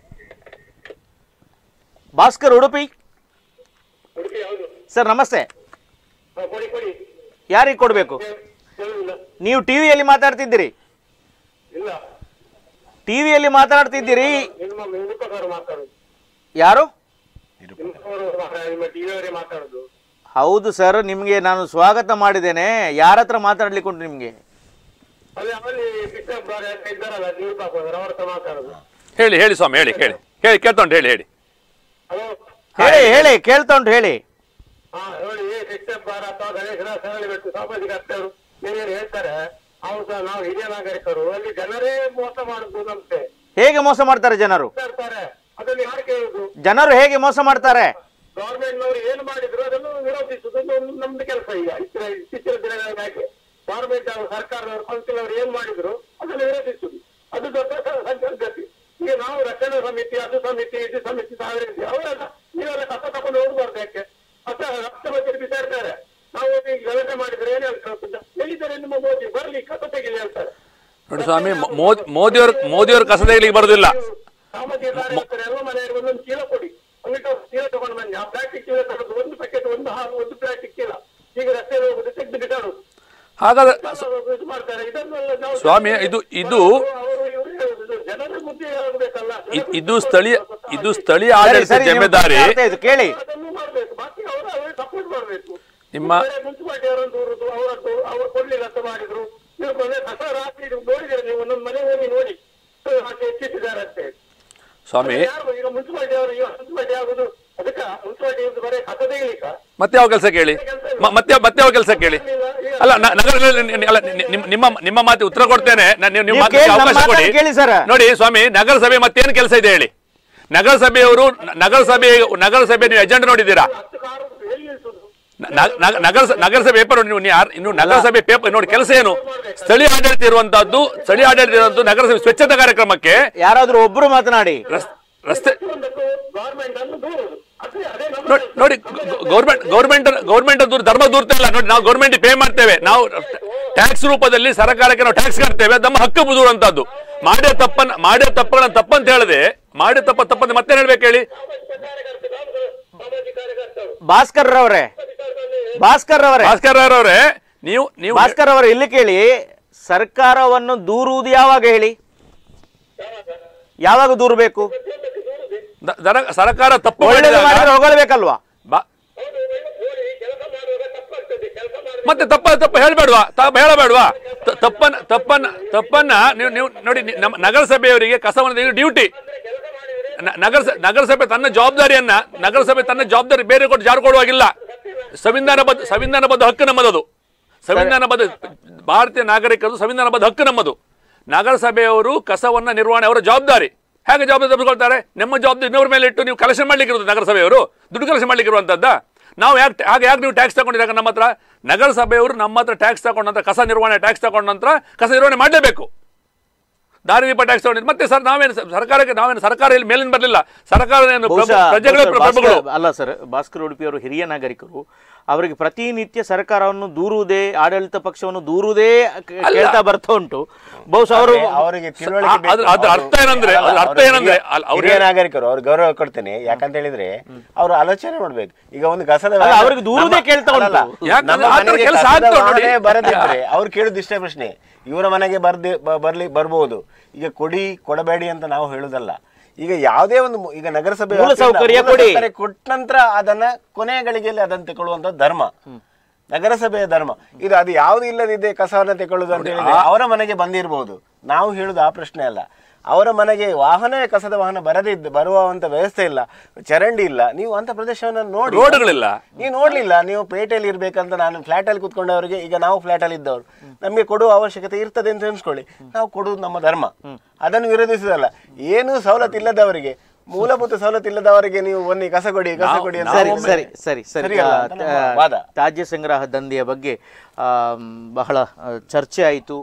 ಭಾಸ್ಕರ್ ಉಡುಪಿ ಉಡುಪಿ ಹೌದು ಸರ್ ನಮಸ್ತೆ ಹಾ, ಕೊಡಿ ಕೊಡಿ ಯಾರಿಗೆ ಕೊಡಬೇಕು ಇಲ್ಲ ನೀವು ಟಿವಿಯಲ್ಲಿ ಮಾತಾಡ್ತಿದ್ದೀರಿ ಇಲ್ಲ ಟಿವಿಯಲ್ಲಿ ಮಾತಾಡ್ತಿದ್ದೀರಿ ನಿಮ್ಮ ನಿರೂಪಕರು ಮಾತಾಡುದು ಯಾರು ನಿಮ್ಮವರು ನಿಮ್ಮ ಟಿವಿಯವರೇ ಮಾತಾಡುದು ಹೌದು ಸರ್ ನಿಮಗೆ ನಾನು ಸ್ವಾಗತ ಮಾಡಿದ್ದೇನೆ ಯಾರ ಹತ್ರ ಮಾತಾಡ್ಲಿಕ್ಕೆ ಉಂಟು ನಿಮಗೆ ಅಲ್ಲಿ ಅಲ್ಲಿ ಕೃಷ್ಣ ಇದ್ದಾರಲ್ಲ ನಿರೂಪಕರು ಅವ್ರ ಹತ್ರ ಮಾತಾಡುದು ಹೇಳಿ ಹೇಳಿ ಸ್ವಾಮಿ ಹೇಳಿ ಹೇಳಿ ಹೇಳಿ ಕೇಳ್ತೊಂಡು ಹೇಳಿ ಹೇಳಿ ಹಲೋ ಹೇಳಿ ಹೇಳಿ ಕೇಳ್ತಾ ಉಂಟು ಹೇಳಿ ಹಾ ನೋಡಿ ಕೃಷ್ಣ ಅಥವಾ ಗಣೇಶನ ಸರಳಿ ಬಿಟ್ಟು ಸಾಮಾಜಿಕ ಅರ್ಥರು ಏನೇನು ಹೇಳ್ತಾರೆ ಅವ್ರು ಸಹ ನಾವು ಹಿರಿಯ ನಾಗರಿಕರು ಅಲ್ಲಿ ಜನರೇ ಮೋಸ ಮಾಡುದು ನಮ್ಗೆ ಹೇಗೆ ಮೋಸ ಮಾಡ್ತಾರೆ ಜನರು ಇರ್ತಾರೆ ಅದನ್ನು ಯಾರು ಕೇಳುದು ಜನರು ಹೇಗೆ ಮೋಸ ಮಾಡ್ತಾರೆ ಗವರ್ಮೆಂಟ್ ನವರು ಏನು ಮಾಡಿದ್ರು ಅದನ್ನು ವಿರೋಧಿಸುದು ಒಂದು ನಮ್ದು ಕೆಲಸ ಈಗ ಇತ್ತೀಚಿನ ಇತ್ತೀಚಿನ ದಿನಗಳಲ್ಲಿ ಯಾಕೆ ಗವರ್ಮೆಂಟ್ ಅವರು ಸರ್ಕಾರದವರು ಕೌನ್ಸಿಲ್ ಅವರು ಏನ್ ಮಾಡಿದ್ರು ಅದನ್ನು ವಿರೋಧಿಸುದು ಅದು ದೊಡ್ಡ ಸ- ಸಂಗತಿ ಈಗ ನಾವು ರಕ್ಷಣಾ ಸಮಿತಿ ಅದು ಸಮಿತಿ ಇದು ಸಮಿತಿ ಸಾವಿರ ಇದೆ ಅವರೆಲ್ಲ ನೀವೆಲ್ಲ ಕಸ ತಕೊಂಡು ಹೋಗ್ಬಾರ್ದು ಯಾಕೆ ಕಸ ರಕ್ತ ಬಗ್ಗೆ ಬಿಸಾಡ್ತಾರೆ ನಾವು ಈಗ ಗಲಾಟೆ ಮಾಡಿದ್ರೆ ಏನ್ ಹೇಳ್ತಾರೆ ಎಲ್ಲಿದ್ದಾರೆ ನಿಮ್ಮ ಮೋದಿ ಬರ್ಲಿ ಕಸ ತೆಗಿಲಿ ಹೇಳ್ತಾರೆ ನೋಡಿ ಸ್ವಾಮಿ ಮೊ- ಮೋದಿ ಮೋದಿಯವ್ರ ಮೋದಿಯವ್ರ ಕಸ ತೆಗಿಲಿಕ್ಕೆ ಬರೋದಿಲ್ಲ ಸಾಮಾಜಿಕ ಕಾರ್ಯಕರ್ತರು ಎಲ್ಲ ಮನೆಯವರಿಗೆ ಒಂದೊಂದು ಚೀಲ ಕೊಡಿ ಒಂದಿಟ್ಟು ಚೀಲ ತಗೊಂಡು ಬನ್ನಿ ಆ ಪ್ಲಾಸ್ಟಿಕ್ ಚೀಲ ತಗೊಂಡು ಒಂದು ಪ್ಯಾಕೆಟ್ ಒಂದು ಹಾಲು ಒಂದು ಪ್ಲಾಸ್ಟಿಕ್ ಚೀಲ ಈಗ ರಸ್ತೆಯಲ್ಲಿ ಹೋಗುದು ತೆಗೆದು ಬಿಸಾಡುದು ಹಾಗಾದ್ರೆ ಅವರು ಇದು ಮಾಡ್ತಾರೆ ಇದನ್ನೆಲ್ಲ ನಾವು ಸ್ವಾಮಿ, ಇದು- ಇದು- ಅವರು ಇವರು ಹೇಳುದು ಜನರ ಬುದ್ಧಿ ಆಗಬೇಕಲ್ಲ ಇ- ಇದು ಸ್ಥಳೀಯ ಇದು ಸ್ಥಳೀಯ ಸರಿ ಆಡಳಿತ ಸರಿ ನಿಮ್ಗೆ ಜಿಮ್ಮೆದಾರಿ ಅರ್ಥ ಆಯ್ತು, ಕೇಳಿ ಅದನ್ನು ಮಾಡ್ಬೇಕು ಬಾಕಿ ಅವರು ಅವರೇ ಸಪೋರ್ಟ್ ಮಾಡ್ಬೇಕು ನಿಮ್ಮ- ಮುನ್ಸಿಪಾಲಿಟಿ ಅವರನ್ನು ದೂರುದು ಅವರದ್ದು ಅವರು ಕೊಡ್ಲಿಲ್ಲ ಅಂತ ಮಾಡಿದ್ರು ನೀವು ಮನೆ ಕಸ ರಾತ್ರಿ ನೀವು ನೋಡಿದ್ರೆ ನೀವು ಒಂದೊಂದು ಮನೆ ಹೋಗಿ ನೋಡಿ ಹಾಕಿ ಹೆಚ್ಚಿಟ್ಟಿದ್ದಾರೆ ಅಂತ ಹೇಳಿ. ಸ್ವಾಮಿ ಯಾರು ಈಗ ಮುನ್ಸಿಪಾಲಿಟಿ ಅವರು ಈಗ ಮುನ್ಸಿಪಾಲಿಟಿ ಆಗುದು ಅದಕ್ಕ ಮುನ್ಸಿಪಾಲಿಟಿ ಬರೀ ಕಸ ತೆಗಿಲಿಕ್ಕ ಮತ್ತೆ ಯಾವ ಕೆಲಸ ಕೇಳಿ ಮ- ಮತ್ತೆ ಮತ್ತೆ ಯಾವ ಕೆಲಸ ಕೇಳಿ ಅಲ್ಲ ನ- ನಗರದಲ್ಲಿ ನಿ- ನಿ- ಅಲ್ಲ ನಿ- ನಿಮ್- ನಿಮ್ಮ ನಿಮ್ಮ ಮಾತು ಉತ್ತರ ಕೊಡ್ತೇನೆ ನಾನು ನೀವು- ನಿಮ್ಮ ನೀವು ಮಾತಿಗೆ ಕೇಳಿ, ನಮ್ಮ ಅವಕಾಶ ಕೊಡಿ ಮಾತನ್ನ ಕೇಳಿ ಸರ್. ನೋಡಿ ಸ್ವಾಮಿ ನಗರಸಭೆ ಮತ್ತೇನು ಕೆಲಸ ಇದೆ ಹೇಳಿ ನಗರಸಭೆಯವರು ನ- ನಗರಸಭೆ ನಗರಸಭೆ ನೀವು ಎಜೆಂಡಾ ನೋಡಿದ್ದೀರಾ ಹತ್ತು ಕಾರು ಎಲ್ಲಿ ನಿಲ್ಸುದು ನ- ನ- ನ- ನಗರ ನಗರಸಭೆ ಪೇಪರ್ ನೀವು ನೀವು ಯಾರ್- ಇನ್ನು ನಗರಸಭೆ ಪೇಪರ್ ನೋಡಿ ಕೆಲಸ ಏನು ಸ್ಥಳೀಯ ಆಡಳಿತ ಇರುವಂತಹದ್ದು ಸ್ಥಳೀಯ ಆಡಳಿತ ಇರುವಂತದ್ದು ನಗರಸಭೆ ಸ್ವಚ್ಛತಾ ಕಾರ್ಯಕ್ರಮಕ್ಕೆ ಯಾರಾದ್ರೂ ಒಬ್ರು ಮಾತನಾಡಿ ರಸ್- ರಸ್ತೆ ಒಂದಕ್ಕೂ ಗವರ್ಮೆಂಟ್ ಅನ್ನು ದೂರುದು ಅದೇ ಅದೇ ನಮ್ಮ ನೋಡಿ ನೋಡಿ ಗೌರ್ಮೆಂಟ್ ಗೌರ್ಮೆಂಟ್ ಗೌರ್ಮೆಂಟ್ ದೂರ ಧರ್ಮ ದೂರ್ತಾ ಇಲ್ಲ ನೋಡಿ ನಾವು ಗೌರ್ಮೆಂಟ್ ಪೇ ಮಾಡ್ತೇವೆ ನಾವು ಟ್ಯಾಕ್ಸ್ ರೂಪದಲ್ಲಿ ಸರ್ಕಾರಕ್ಕೆ ನಾವು ಟ್ಯಾಕ್ಸ್ ಕಟ್ತೇವೆ ನಮ್ಮ ಹಕ್ಕು ದೂರಂತದ್ದು ಮಾಡಿದ ತಪ್ಪನ್ನ ಮಾಡಿದ ತಪ್ಪುಗಳನ್ನ ತಪ್ಪಂತ ಹೇಳದೆ ಮಾಡಿದ ತಪ್ಪ ತಪ್ಪಂತ ಮತ್ತೆ ಹೇಳ್ಬೇಕು ಹೇಳಿ ಕಾರ್ಯಕರ್ತರು ನಾವು ಸಾಮಾಜಿಕ ಕಾರ್ಯಕರ್ತರು ಭಾಸ್ಕರ್ ರವರೇ ಭಾಸ್ಕರ್ ರವರೇ ಭಾಸ್ಕರ್ ಅವರೇ ನೀವು ನೀವು ಭಾಸ್ಕರ್ ಅವರೇ ಇಲ್ಲಿ ಕೇಳಿ ಸರ್ಕಾರವನ್ನು ದೂರುವುದು ಯಾವಾಗ ಹೇಳಿ ಯಾವಾಗ ದೂರಬೇಕು ದ- ದರ- ಸರ್ಕಾರ ತಪ್ಪು ಒಳ್ಳೇದು ಮಾಡಿದಾಗ ಮಾಡಿದ್ರೆ ಹೊಗಳಬೇಕಲ್ವಾ ಬಾ- ಹೌದು ನೋಡಿ ಕೆಲಸ ಮಾಡುವಾಗ ತಪ್ಪಾಗ್ತದೆ ಕೆಲಸ ಮಾಡುವಾಗ ಮತ್ತೆ ತಪ್ಪ ತಪ್ಪು ಹೇಳಬೇಡ್ವಾ ತಪ್ಪ ಹೇಳಬೇಡ್ವಾ ತ- ತಪ್ಪನ್ನ ತಪ್ಪನ್ನ ತಪ್ಪನ್ನ ನೀವು ನೀವು ನೋಡಿ ನಿ- ನಮ್ಮ ನಗರಸಭೆಯವರಿಗೆ ಕಸವನ್ನು ತೆಗೆದು ಡ್ಯೂಟಿ ನ- ನಗರ ನಗರಸಭೆ ತನ್ನ ಜವಾಬ್ದಾರಿಯನ್ನ ನಗರಸಭೆ ತನ್ನ ಜವಾಬ್ದಾರಿ ಬೇರೆ ಕೊಟ್ಟು ಜಾರು ಕೊಡುವಾಗಿಲ್ಲ ಸಂವಿಧಾನಬದ್ಧ ಸಂವಿಧಾನಬದ್ಧ ಹಕ್ಕು ನಮ್ಮದದು ಸಂವಿಧಾನಬದ್ಧ ಭಾರತೀಯ ನಾಗರಿಕರದು ಸಂವಿಧಾನಬದ್ಧ ಹಕ್ಕು ನಮ್ಮದು ನಗರಸಭೆಯವರು ಕಸವನ್ನ ನಿರ್ವಹಣೆ ಅವರ ಜವಾಬ್ದಾರಿ ಹೇಗೆ ಜವಾಬ್ದಾರಿ ತೆಗೆದುಕೊಳ್ತಾರೆ ನಮ್ಮ ಜವಾಬ್ದಾರಿ ಇನ್ನೊಬ್ಬರ ಮೇಲೆ ಇಟ್ಟು ನೀವು ಕಲೆಕ್ಷನ್ ಮಾಡ್ಲಿಕ್ಕೆ ಇರೋದು ನಗರಸಭೆಯವರು ದುಡ್ಡು ಕಲೆಕ್ಷನ್ ಮಾಡ್ಲಿಕ್ಕೆ ಇರುವಂತದ್ದ ನಾವು ಯಾಕೆ ಹಾಗೆ ಯಾಕೆ ನೀವು ಟ್ಯಾಕ್ಸ್ ತಗೊಂಡಿದ್ದಾಗ ನಮ್ಮ ಹತ್ರ ನಗರಸಭೆಯವರು ನಮ್ಮ ಹತ್ರ ಟ್ಯಾಕ್ಸ್ ತಗೊಂಡ ನಂತರ ಕಸ ನಿರ್ವಹಣೆ ಟ್ಯಾಕ್ಸ್ ತಗೊಂಡ ನಂತರ ಕಸ ನಿರ್ವಹಣೆ ಮಾಡಲೇಬೇಕು ದಾರಿ ದೀಪ ಟ್ಯಾಕ್ಸ್ ತಗೊಂಡಿದ್ದು ಮತ್ತೆ ಸರ್ ನಾವೇನು ಸ- ಸರ್ಕಾರಕ್ಕೆ ನಾವೇನು ಸರ್ಕಾರ ಇಲ್ಲಿ ಮೇಲಿಂದ ಬರಲಿಲ್ಲ ಸರ್ಕಾರ ಏನು ಪ್ರಭು- ಬಹುಶಃ ಪ್ರಜೆಗಳೇ ಬಹುಶಃ ಪ್ರಭುಗಳು ಭಾಸ್ಕರ್- ಅಲ್ಲ ಸರ್ ಭಾಸ್ಕರ್ ಉಡುಪಿ ಅವರು ಹಿರಿಯ ನಾಗರಿಕರು ಅವರಿಗೆ ಪ್ರತಿನಿತ್ಯ ಸರ್ಕಾರವನ್ನು ದೂರುವುದೇ ಆಡಳಿತ ಪಕ್ಷವನ್ನು ದೂರುವುದೇ ಕ- ಕೇಳ್ತಾ ಬರ್ತಾ ಉಂಟು ಬಹುಶಃ ಅವರು ಅವರಿಗೆ ತಿಳುವಳಿಕೆ ಆ- ಅದ್ರ- ಅದ್ರ ಅರ್ಥ ಏನಂದ್ರೆ ಅದ್ರ ಅರ್ಥ ಏನಂದ್ರೆ ಅಲ್ಲ, ಅವ್ರು ಹಿರಿಯ ನಾಗರಿಕರು ಅವ್ರು ಗೌರವ ಕೊಡ್ತೇನೆ ಯಾಕಂತ ಹೇಳಿದ್ರೆ ಅವ್ರು ಆಲೋಚನೆ ಮಾಡ್ಬೇಕು ಈಗ ಒಂದು ಕಸದ ಅಲ್ಲ, ವಾಹನ- ಅವ್ರಿಗೆ ದೂರುದೇ ನಮ್ಮ- ಕೇಳ್ತಾ ಉಂಟು. ಅಲ್ಲಲ್ಲ, ಯಾಕಂದ್ರೆ ನಮ್ಮ ಆ ಥರ ಮನೆಗೆ ಕೆಲಸ ಕಸದ ಆಗ್ತದೆ ನೋಡಿ. ವಾಹನ ಬರದಿದ್ರೆ ಅವ್ರು ಕೇಳುದು ಇಷ್ಟೇ ಪ್ರಶ್ನೆ ಇವರ ಮನೆಗೆ ಬರ್ದಿ ಬ- ಬರ್ಲಿ ಬರ್ಬೋದು ಈಗ ಕೊಡಿ ಕೊಡಬೇಡಿ ಅಂತ ನಾವು ಹೇಳುದಲ್ಲ ಈಗ ಯಾವುದೇ ಒಂದು ಮು- ಈಗ ನಗರಸಭೆ ಮೂಲ ವ್ಯಾಪ್ತಿಯಿಂದ ಸೌಕರ್ಯ ಮೂಲ ಕೊಡಿ. ಸೌಕರ್ಯ ಕೊಟ್ಟ ನಂತರ ಅದನ್ನ ಕೊನೆಯ ಗಳಿಗೆಯಲ್ಲಿ ಅದನ್ನು ತಗೊಳ್ಳುವಂತ ಧರ್ಮ ನಗರಸಭೆಯ ಧರ್ಮ ಇದು ಅದು ಯಾವ್ದು ಇಲ್ಲದಿದ್ದೆ ಕಸವನ್ನ ತಗೊಳ್ಳುದು ಅಂತ ಹೇಳಿದ್ರೆ ಅವರ ಮನೆಗೆ ಬಂದಿರಬಹುದು ನಾವು ಹೇಳುದು ಆ ಪ್ರಶ್ನೆ ಅಲ್ಲ ಅವರ ಮನೆಗೆ ವಾಹನವೇ ಕಸದ ವಾಹನ ಬರದಿದ್ದು ಬರುವಂತ ವ್ಯವಸ್ಥೆ ಇಲ್ಲ ಚರಂಡಿ ಇಲ್ಲ ನೀವು ಅಂತ ಪ್ರದೇಶವನ್ನ ನೋಡಿ ರೋಡ್ಗಳಿಲ್ಲ ನೀವು ನೋಡ್ಲಿಲ್ಲ ನೀವು ಪೇಟೆಯಲ್ಲಿ ಇರ್ಬೇಕಂತ ನಾನು ಫ್ಲಾಟ್ ಅಲ್ಲಿ ಕುತ್ಕೊಂಡವರಿಗೆ ಈಗ ನಾವು ಫ್ಲಾಟ್ ಅಲ್ಲಿ ಇದ್ದವರು ನಮಗೆ ಕೊಡುವ ಅವಶ್ಯಕತೆ ಇರ್ತದೆ ಅಂತ ಎಣಿಸ್ಕೊಳ್ಳಿ ನಾವು ಕೊಡುವುದು ನಮ್ಮ ಧರ್ಮ ಅದನ್ನು ವಿರೋಧಿಸುದಲ್ಲ ಏನು ಸವಲತ್ತು ಇಲ್ಲದವರಿಗೆ ಮೂಲಭೂತ ಸವಲತ್ತು ಇಲ್ಲದವರಿಗೆ ನೀವು ಬನ್ನಿ ಕಸ ಕೊಡಿ ಕಸ ಕೊಡಿ ಅಂತ ಸರಿ ಒಮ್ಮೆ ಸರಿ ಸರಿ ಸರಿ ಸರಿಯಲ್ಲ ಆ, ಅಂತ ನಮ್ಮ ವಾದ ತ್ಯಾಜ್ಯ ಸಂಗ್ರಹ ದಂಧೆಯ ಬಗ್ಗೆ ಆಮ್, ಬಹಳ ಆ, ಚರ್ಚೆ ಆಯಿತು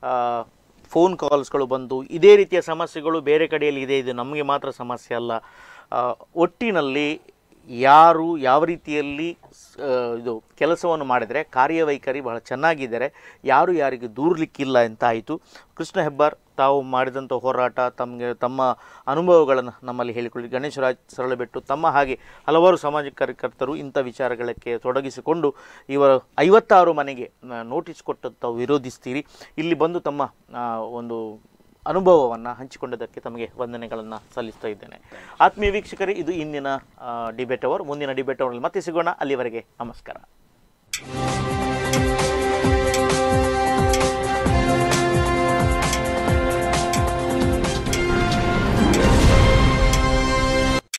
ಫೋನ್ ಕಾಲ್ಸ್ಗಳು ಬಂದು ಇದೇ ರೀತಿಯ ಸಮಸ್ಯೆಗಳು ಬೇರೆ ಕಡೆಯಲ್ಲಿ ಇದೆ ಇದು ನಮಗೆ ಮಾತ್ರ ಸಮಸ್ಯೆ ಅಲ್ಲ ಆ, ಒಟ್ಟಿನಲ್ಲಿ ಯಾರು ಯಾವ ರೀತಿಯಲ್ಲಿ ಸ್- ಆ, ಇದು ಕೆಲಸವನ್ನು ಮಾಡಿದರೆ ಕಾರ್ಯವೈಖರಿ ಬಹಳ ಚೆನ್ನಾಗಿದ್ದಾರೆ ಯಾರು ಯಾರಿಗೆ ದೂರ್ಲಿಕ್ಕಿಲ್ಲ ಅಂತ ಆಯಿತು ಕೃಷ್ಣ ಹೆಬ್ಬಾರ್ ತಾವು ಮಾಡಿದಂಥ ಹೋರಾಟ ತಮಗೆ ತಮ್ಮ ಅನುಭವಗಳನ್ನು ನಮ್ಮಲ್ಲಿ ಹೇಳಿಕೊಳ್ಳಿ ಗಣೇಶರಾಜ್ ಸರಳಬೆಟ್ಟು ತಮ್ಮ ಹಾಗೆ ಹಲವಾರು ಸಾಮಾಜಿಕ ಕಾರ್ಯಕರ್ತರು ಇಂಥ ವಿಚಾರಗಳಕ್ಕೆ ತೊಡಗಿಸಿಕೊಂಡು ಇವರು ಐವತ್ತಾರು ಮನೆಗೆ ಆ, ನೋಟಿಸ್ ಕೊಟ್ಟು ತಾವು ವಿರೋಧಿಸ್ತೀರಿ ಇಲ್ಲಿ ಬಂದು ತಮ್ಮ ಆ, ಒಂದು ಅನುಭವವನ್ನು ಹಂಚಿಕೊಂಡದಕ್ಕೆ ತಮಗೆ ವಂದನೆಗಳನ್ನು ಸಲ್ಲಿಸ್ತಾ ಇದ್ದೇನೆ ಆತ್ಮೀಯ ವೀಕ್ಷಕರೇ ಇದು ಇಂದಿನ ಡಿಬೇಟ್ ಅವರ್ ಮುಂದಿನ ಡಿಬೇಟ್ ಅವರಲ್ಲಿ ಮತ್ತೆ ಸಿಗೋಣ ಅಲ್ಲಿವರೆಗೆ ನಮಸ್ಕಾರ